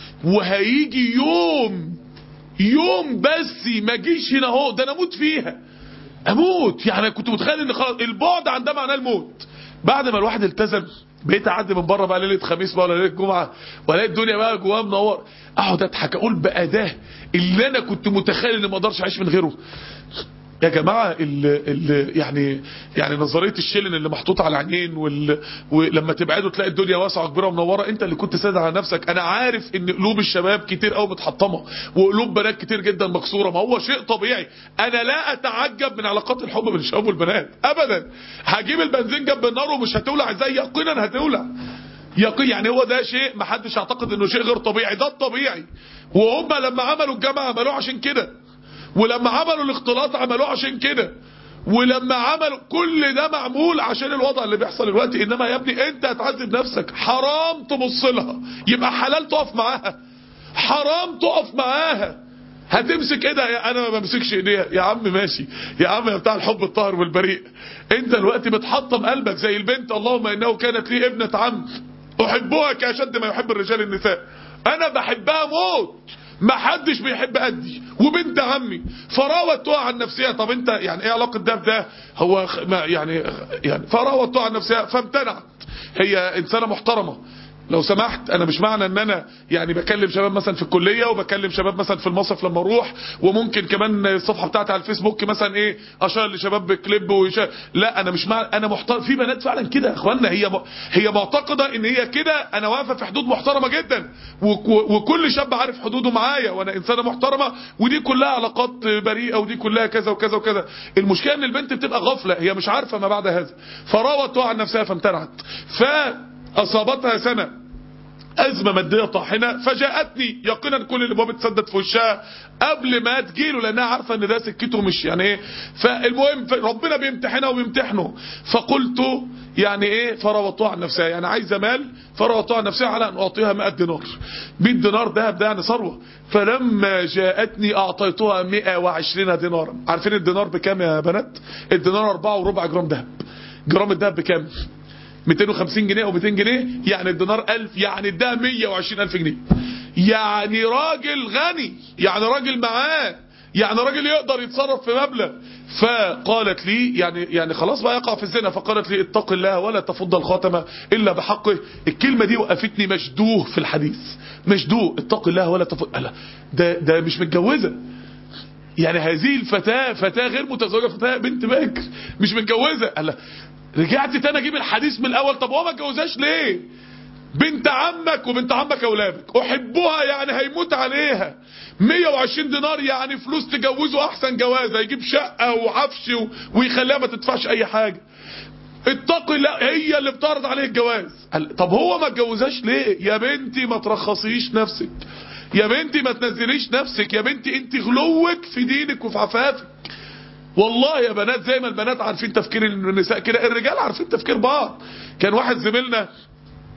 وهيجي يوم يوم بس ما جيش هنا اهو ده انا اموت فيها اموت يعني كنت متخيل ان خلاص البعد عن ده معناه الموت بعد ما الواحد التزم بقيت اعدي من بره بقى ليله خميس بقى ولا ليله جمعه والاقي الدنيا بقى جواها منور اقعد اضحك اقول بقى ده اللي انا كنت متخيل اني ما اقدرش اعيش من غيره يا جماعة ال ال يعني يعني نظرية الشيلن اللي محطوطة على العينين وال ولما تبعده تلاقي الدنيا واسعة وكبيرة ومنورة انت اللي كنت سادة على نفسك انا عارف ان قلوب الشباب كتير قوي متحطمة وقلوب بنات كتير جدا مكسورة ما هو شيء طبيعي انا لا اتعجب من علاقات الحب بين الشباب والبنات ابدا هجيب البنزين جنب النار ومش هتولع زي يقينا هتولع يقين يعني هو ده شيء محدش يعتقد انه شيء غير طبيعي ده الطبيعي وهم لما عملوا الجامعة عملوه عشان كده ولما عملوا الاختلاط عملوه عشان كده ولما عملوا كل ده معمول عشان الوضع اللي بيحصل دلوقتي انما يا ابني انت هتعذب نفسك حرام تبص لها يبقى حلال تقف معاها حرام تقف معاها هتمسك ايه ده يا- انا ما بمسكش ايديها يا عم ماشي يا عم يا بتاع الحب الطاهر والبريء انت دلوقتي بتحطم قلبك زي البنت اللهم انه كانت لي ابنة عم احبها كاشد ما يحب الرجال النساء انا بحبها موت ما حدش بيحب قدي وبنت عمي فراودتها عن نفسها طب انت يعني ايه علاقه ده بده هو خ- ما يعني يعني فراودتها عن نفسها فامتنعت هي انسانه محترمه لو سمحت انا مش معنى ان انا يعني بكلم شباب مثلا في الكليه وبكلم شباب مثلا في المصيف لما اروح وممكن كمان الصفحه بتاعتي على الفيسبوك مثلا ايه اشار لشباب بكليب ويشا لا انا مش معنى انا محترم في بنات فعلا كده يا اخوانا هي م... هي معتقده ان هي كده انا واقفه في حدود محترمه جدا وك... وكل شاب عارف حدوده معايا وانا انسانه محترمه ودي كلها علاقات بريئه ودي كلها كذا وكذا وكذا المشكله ان البنت بتبقى غافله هي مش عارفه ما بعد هذا فراودتها عن نفسها فامتنعت فاصابتها سنه أزمة مادية طاحنة فجاءتني يقينا كل الابواب اتسدت في وشها قبل ما تجيله لانها عارفة ان ده سكته مش يعني ايه فالمهم ربنا بيمتحنها وبيمتحنه فقلت يعني ايه فراوضتها عن نفسها يعني عايزة مال فراوضتها عن نفسها على ان اعطيها 100 دينار 100 دينار دهب ده يعني ثروة فلما جاءتني اعطيتها 120 دينارا عارفين الدينار بكام يا بنات الدينار 4 وربع جرام دهب جرام الدهب بكام 250 جنيه او 200 جنيه يعني الدينار 1000 يعني ده 120 الف جنيه يعني راجل غني يعني راجل معاه يعني راجل يقدر يتصرف في مبلغ فقالت لي يعني يعني خلاص بقى يقع في الزنا فقالت لي اتق الله ولا تفض الخاتمه الا بحقه الكلمه دي وقفتني مشدوه في الحديث مشدوه اتق الله ولا تفض لا ده ده مش متجوزه يعني هذه الفتاة فتاة غير متزوجة فتاة بنت باكر مش متجوزة قال لها رجعت تاني اجيب الحديث من الاول طب هو ما اتجوزهاش ليه بنت عمك وبنت عمك اولادك احبها يعني هيموت عليها 120 دينار يعني فلوس تجوزه احسن جوازه يجيب شقه وعفش و- ويخليها ما تدفعش اي حاجه اتقي الله هي اللي بتعرض عليه الجواز قال طب هو ما اتجوزهاش ليه يا بنتي ما ترخصيش نفسك يا بنتي ما تنزليش نفسك يا بنتي انت غلوك في دينك وفي عفافك والله يا بنات زي ما البنات عارفين تفكير النساء كده الرجال عارفين تفكير بعض كان واحد زميلنا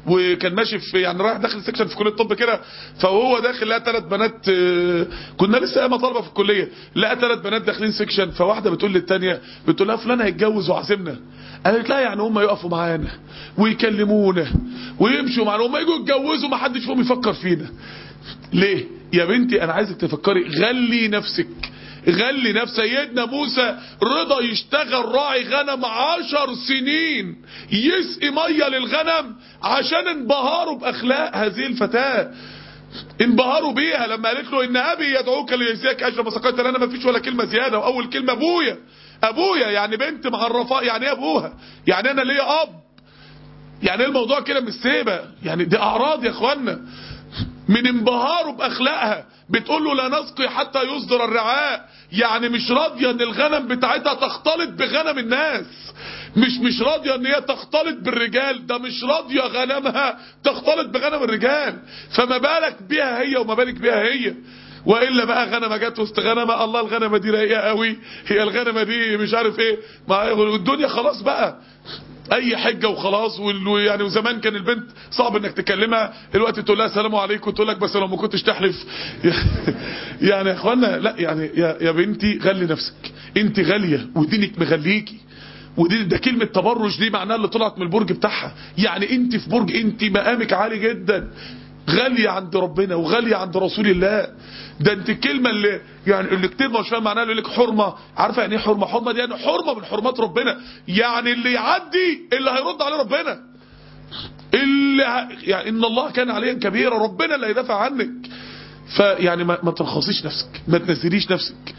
وكان ماشي في يعني رايح داخل سكشن في كليه الطب كده فهو داخل لقى ثلاث بنات آه، كنا لسه ايام طلبه في الكليه لقى ثلاث بنات داخلين سكشن فواحده بتقول للثانيه بتقول لها فلان هيتجوز وعازمنا قالت لا يعني هم يقفوا معانا ويكلمونا ويمشوا معانا هم يجوا يتجوزوا ما حدش فيهم يفكر فينا ليه يا بنتي انا عايزك تفكري غلي نفسك غلي نفس سيدنا موسى رضا يشتغل راعي غنم عشر سنين يسقي مية للغنم عشان انبهروا باخلاق هذه الفتاة انبهروا بيها لما قالت له ان ابي يدعوك ليجزيك اجر ما سقيت لنا ما فيش ولا كلمه زياده واول كلمه ابويا ابويا يعني بنت معرفه يعني ايه ابوها يعني انا ليا اب يعني ايه الموضوع كده مش سيبه يعني دي اعراض يا اخوانا من انبهاره باخلاقها بتقول له لا نسقي حتى يصدر الرعاء يعني مش راضيه ان الغنم بتاعتها تختلط بغنم الناس مش مش راضيه ان هي تختلط بالرجال ده مش راضيه غنمها تختلط بغنم الرجال فما بالك بيها هي وما بالك بيها هي والا بقى غنمه جت وسط غنمه الله الغنمه دي رايقه قوي هي الغنمه دي مش عارف ايه ما الدنيا خلاص بقى اي حجه وخلاص وال- ويعني وزمان كان البنت صعب انك تكلمها دلوقتي تقول لها السلام عليكم تقول لك بس لو ما كنتش تحلف يعني يا اخوانا لا يعني يا, يا بنتي غلي نفسك انت غاليه ودينك مغليكي ودي ده كلمة تبرج دي معناها اللي طلعت من البرج بتاعها يعني انت في برج انت مقامك عالي جدا غالية عند ربنا وغالية عند رسول الله ده انت الكلمة اللي يعني اللي كتير مش فاهم معناها اللي لك حرمة عارفة يعني ايه حرمة حرمة دي يعني حرمة من حرمات ربنا يعني اللي يعدي اللي هيرد عليه ربنا اللي ه... يعني ان الله كان عليا كبيرا ربنا اللي هيدافع عنك فيعني ما, ما ترخصيش نفسك ما تنزليش نفسك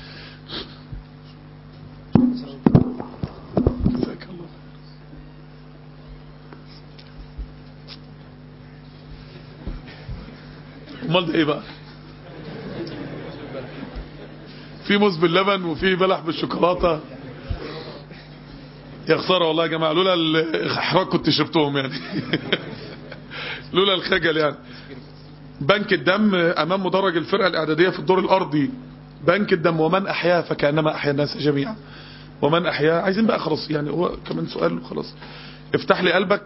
جزاك الله امال ده ايه بقى في موز باللبن وفي بلح بالشوكولاته يا خساره والله يا جماعه لولا الاحراج كنت شربتهم يعني لولا الخجل يعني بنك الدم امام مدرج الفرقه الاعداديه في الدور الارضي بنك الدم ومن احياه فكانما احيا الناس جميعا ومن احياه عايزين بقى خلاص يعني هو كمان سؤال وخلاص افتح لي قلبك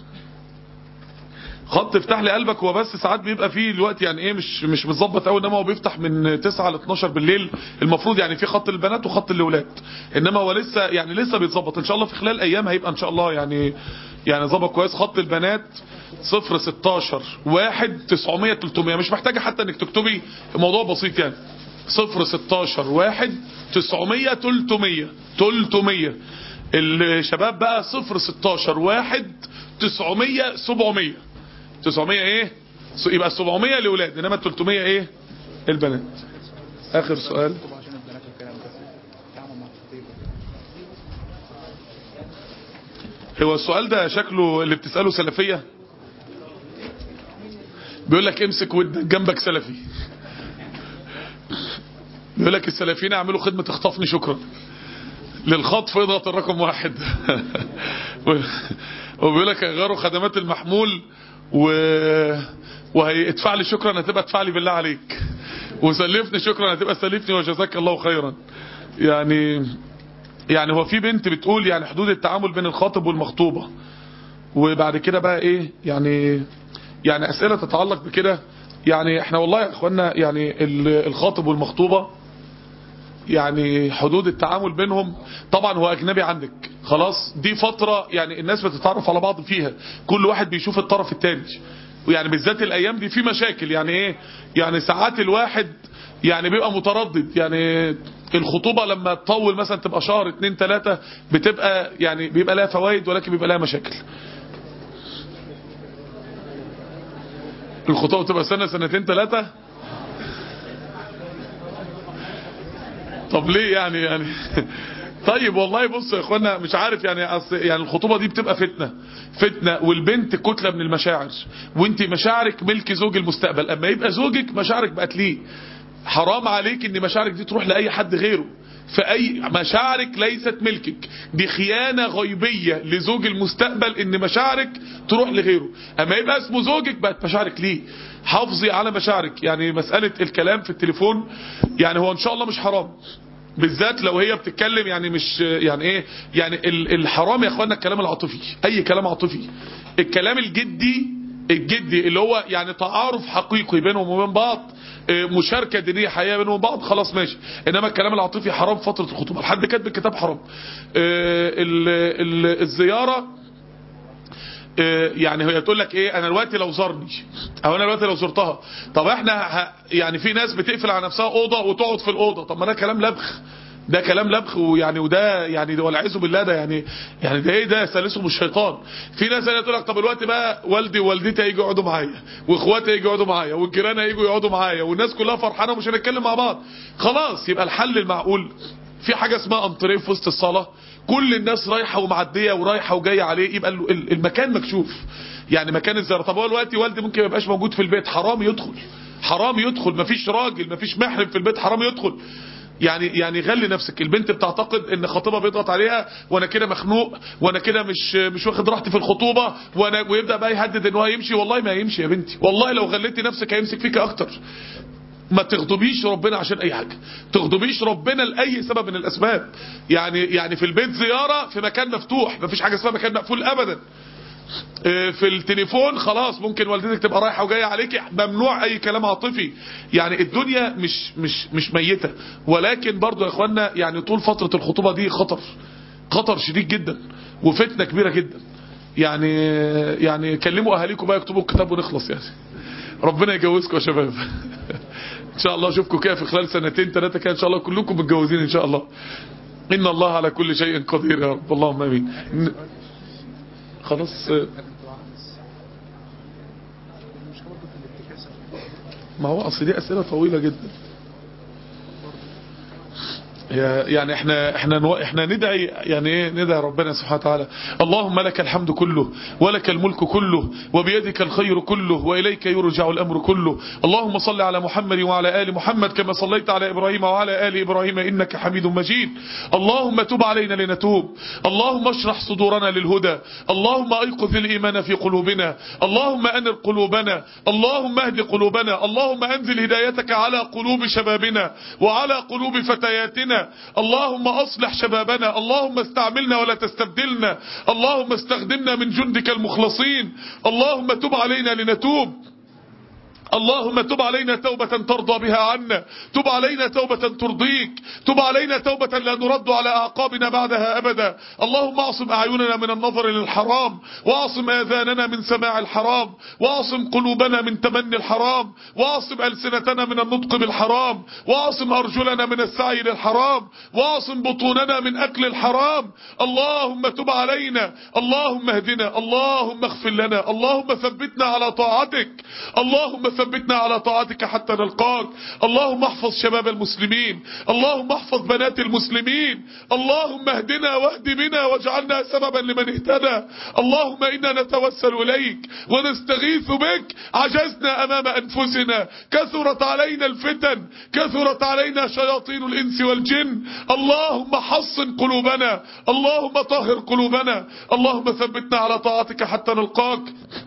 خط افتح لي قلبك هو بس ساعات بيبقى فيه الوقت يعني ايه مش مش متظبط قوي انما هو بيفتح من 9 ل 12 بالليل المفروض يعني في خط البنات وخط الاولاد انما هو لسه يعني لسه بيتظبط ان شاء الله في خلال ايام هيبقى ان شاء الله يعني يعني ظبط كويس خط البنات 0 16 1 900 300 مش محتاجه حتى انك تكتبي الموضوع بسيط يعني 0 16 1 900 300 300 الشباب بقى 0 16 1 900 700 900 ايه س- يبقى 700 لولاد انما 300 ايه البنات اخر سؤال عشان البنات والكلام ده تعامل مع الخطيب هو السؤال ده شكله اللي بتسأله سلفية بيقول لك امسك ودنك جنبك سلفي بيقول لك السلفيين يعملوا خدمة اخطفني شكرا للخطف اضغط الرقم واحد و- وبيقول لك هيغيروا خدمات المحمول و... وهيدفع لي شكرا هتبقى ادفع لي بالله عليك وسلفني شكرا هتبقى سلفني وجزاك الله خيرا يعني يعني هو في بنت بتقول يعني حدود التعامل بين الخاطب والمخطوبة وبعد كده بقى ايه يعني يعني اسئلة تتعلق بكده يعني احنا والله يا اخوانا يعني ال- الخاطب والمخطوبة يعني حدود التعامل بينهم طبعا هو اجنبي عندك خلاص دي فترة يعني الناس بتتعرف على بعض فيها كل واحد بيشوف الطرف التاني ويعني بالذات الايام دي في مشاكل يعني ايه يعني ساعات الواحد يعني بيبقى متردد يعني الخطوبة لما تطول مثلا تبقى شهر اتنين تلاتة بتبقى يعني بيبقى لها فوائد ولكن بيبقى لها مشاكل الخطوبة تبقى سنة سنتين تلاتة طب ليه يعني يعني طيب والله بص يا اخوانا مش عارف يعني أصل يعني الخطوبه دي بتبقى فتنه فتنه والبنت كتله من المشاعر وانت مشاعرك ملك زوج المستقبل اما يبقى زوجك مشاعرك بقت ليه حرام عليك ان مشاعرك دي تروح لاي حد غيره فاي مشاعرك ليست ملكك دي خيانه غيبيه لزوج المستقبل ان مشاعرك تروح لغيره اما يبقى اسمه زوجك بقت مشاعرك ليه حافظي على مشاعرك يعني مساله الكلام في التليفون يعني هو ان شاء الله مش حرام بالذات لو هي بتتكلم يعني مش يعني ايه يعني ال- الحرام يا اخوانا الكلام العاطفي اي كلام عاطفي الكلام الجدي الجدي اللي هو يعني تعارف حقيقي بينهم وبين بعض آه، مشاركه دينيه حقيقيه بينهم وبين بعض خلاص ماشي انما الكلام العاطفي حرام فتره الخطوبه لحد كاتب الكتاب حرام آه، ال- ال- الزياره آه، يعني هي تقول لك ايه انا دلوقتي لو زارني او انا دلوقتي لو زرتها طب احنا ه... يعني في ناس بتقفل على نفسها اوضه وتقعد في الاوضه طب ما ده كلام لبخ ده كلام لبخ ويعني وده يعني ده والعياذ بالله ده يعني يعني ده ايه ده ثالثهم الشيطان في ناس هنا تقول لك طب دلوقتي بقى والدي ووالدتي هيجوا يقعدوا معايا واخواتي هيجوا يقعدوا معايا والجيران هيجوا يقعدوا معايا والناس كلها فرحانه ومش هنتكلم مع بعض خلاص يبقى الحل المعقول في حاجه اسمها انطريه في وسط الصلاه كل الناس رايحه ومعديه ورايحه وجايه عليه يبقى ال- ال- المكان مكشوف يعني مكان الزياره طب هو دلوقتي والدي ممكن ما يبقاش موجود في البيت حرام يدخل حرام يدخل مفيش راجل مفيش محرم في البيت حرام يدخل يعني يعني غلي نفسك البنت بتعتقد ان خطيبها بيضغط عليها وانا كده مخنوق وانا كده مش مش واخد راحتي في الخطوبه وانا ويبدا بقى يهدد ان هو هيمشي والله ما هيمشي يا بنتي والله لو غليتي نفسك هيمسك فيك اكتر ما تغضبيش ربنا عشان اي حاجه تغضبيش ربنا لاي سبب من الاسباب يعني يعني في البيت زياره في مكان مفتوح مفيش حاجه اسمها مكان مقفول ابدا آه، في التليفون خلاص ممكن والدتك تبقى رايحه وجايه عليك ممنوع اي كلام عاطفي يعني الدنيا مش مش مش ميته ولكن برضو يا اخوانا يعني طول فتره الخطوبه دي خطر خطر شديد جدا وفتنه كبيره جدا يعني يعني كلموا اهاليكم بقى يكتبوا الكتاب ونخلص يعني ربنا يجوزكم يا شباب ان شاء الله اشوفكم كده في خلال سنتين ثلاثه كده ان شاء الله كلكم متجوزين ان شاء الله ان الله على كل شيء قدير يا رب اللهم امين ن- خلاص آه، ما هو اصل دي اسئله طويله جدا يا- يعني احنا احنا نو- احنا ندعي يعني ايه ندعي ربنا سبحانه وتعالى اللهم لك الحمد كله ولك الملك كله وبيدك الخير كله واليك يرجع الامر كله اللهم صل على محمد وعلى ال محمد كما صليت على ابراهيم وعلى ال ابراهيم انك حميد مجيد اللهم تب علينا لنتوب اللهم اشرح صدورنا للهدى اللهم ايقظ الايمان في قلوبنا اللهم انر قلوبنا اللهم اهد قلوبنا اللهم انزل هدايتك على قلوب شبابنا وعلى قلوب فتياتنا اللهم اصلح شبابنا اللهم استعملنا ولا تستبدلنا اللهم استخدمنا من جندك المخلصين اللهم تب علينا لنتوب اللهم تب علينا توبة ترضى بها عنا تب علينا توبة ترضيك تب علينا توبة لا نرد على أعقابنا بعدها أبدا اللهم اعصم أعيننا من النظر للحرام واعصم آذاننا من سماع الحرام واعصم قلوبنا من تمني الحرام واعصم ألسنتنا من النطق بالحرام واعصم أرجلنا من السعي للحرام واعصم بطوننا من أكل الحرام اللهم تب علينا اللهم اهدنا اللهم اغفر لنا اللهم ثبتنا على طاعتك اللهم ثبتنا على طاعتك حتى نلقاك اللهم احفظ شباب المسلمين اللهم احفظ بنات المسلمين اللهم اهدنا واهد بنا واجعلنا سببا لمن اهتدى اللهم انا نتوسل اليك ونستغيث بك عجزنا امام انفسنا كثرت علينا الفتن كثرت علينا شياطين الانس والجن اللهم حصن قلوبنا اللهم طهر قلوبنا اللهم ثبتنا على طاعتك حتى نلقاك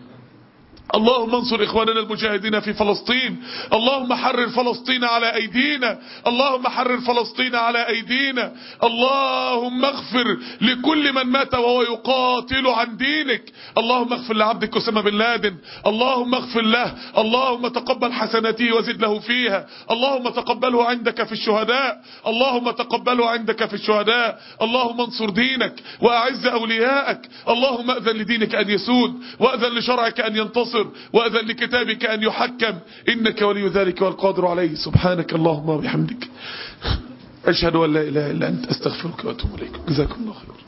اللهم انصر اخواننا المجاهدين في فلسطين اللهم حرر فلسطين على ايدينا اللهم حرر فلسطين على ايدينا اللهم اغفر لكل من مات وهو يقاتل عن دينك اللهم اغفر لعبدك اسامه بن لادن اللهم اغفر له اللهم تقبل حسناته وزد له فيها اللهم تقبله عندك في الشهداء اللهم تقبله عندك في الشهداء اللهم انصر دينك واعز اولياءك اللهم اذن لدينك ان يسود واذن لشرعك ان ينتصر واذن لكتابك ان يحكم انك ولي ذلك والقادر عليه سبحانك اللهم وبحمدك اشهد ان لا اله الا انت استغفرك واتوب اليك جزاكم الله خير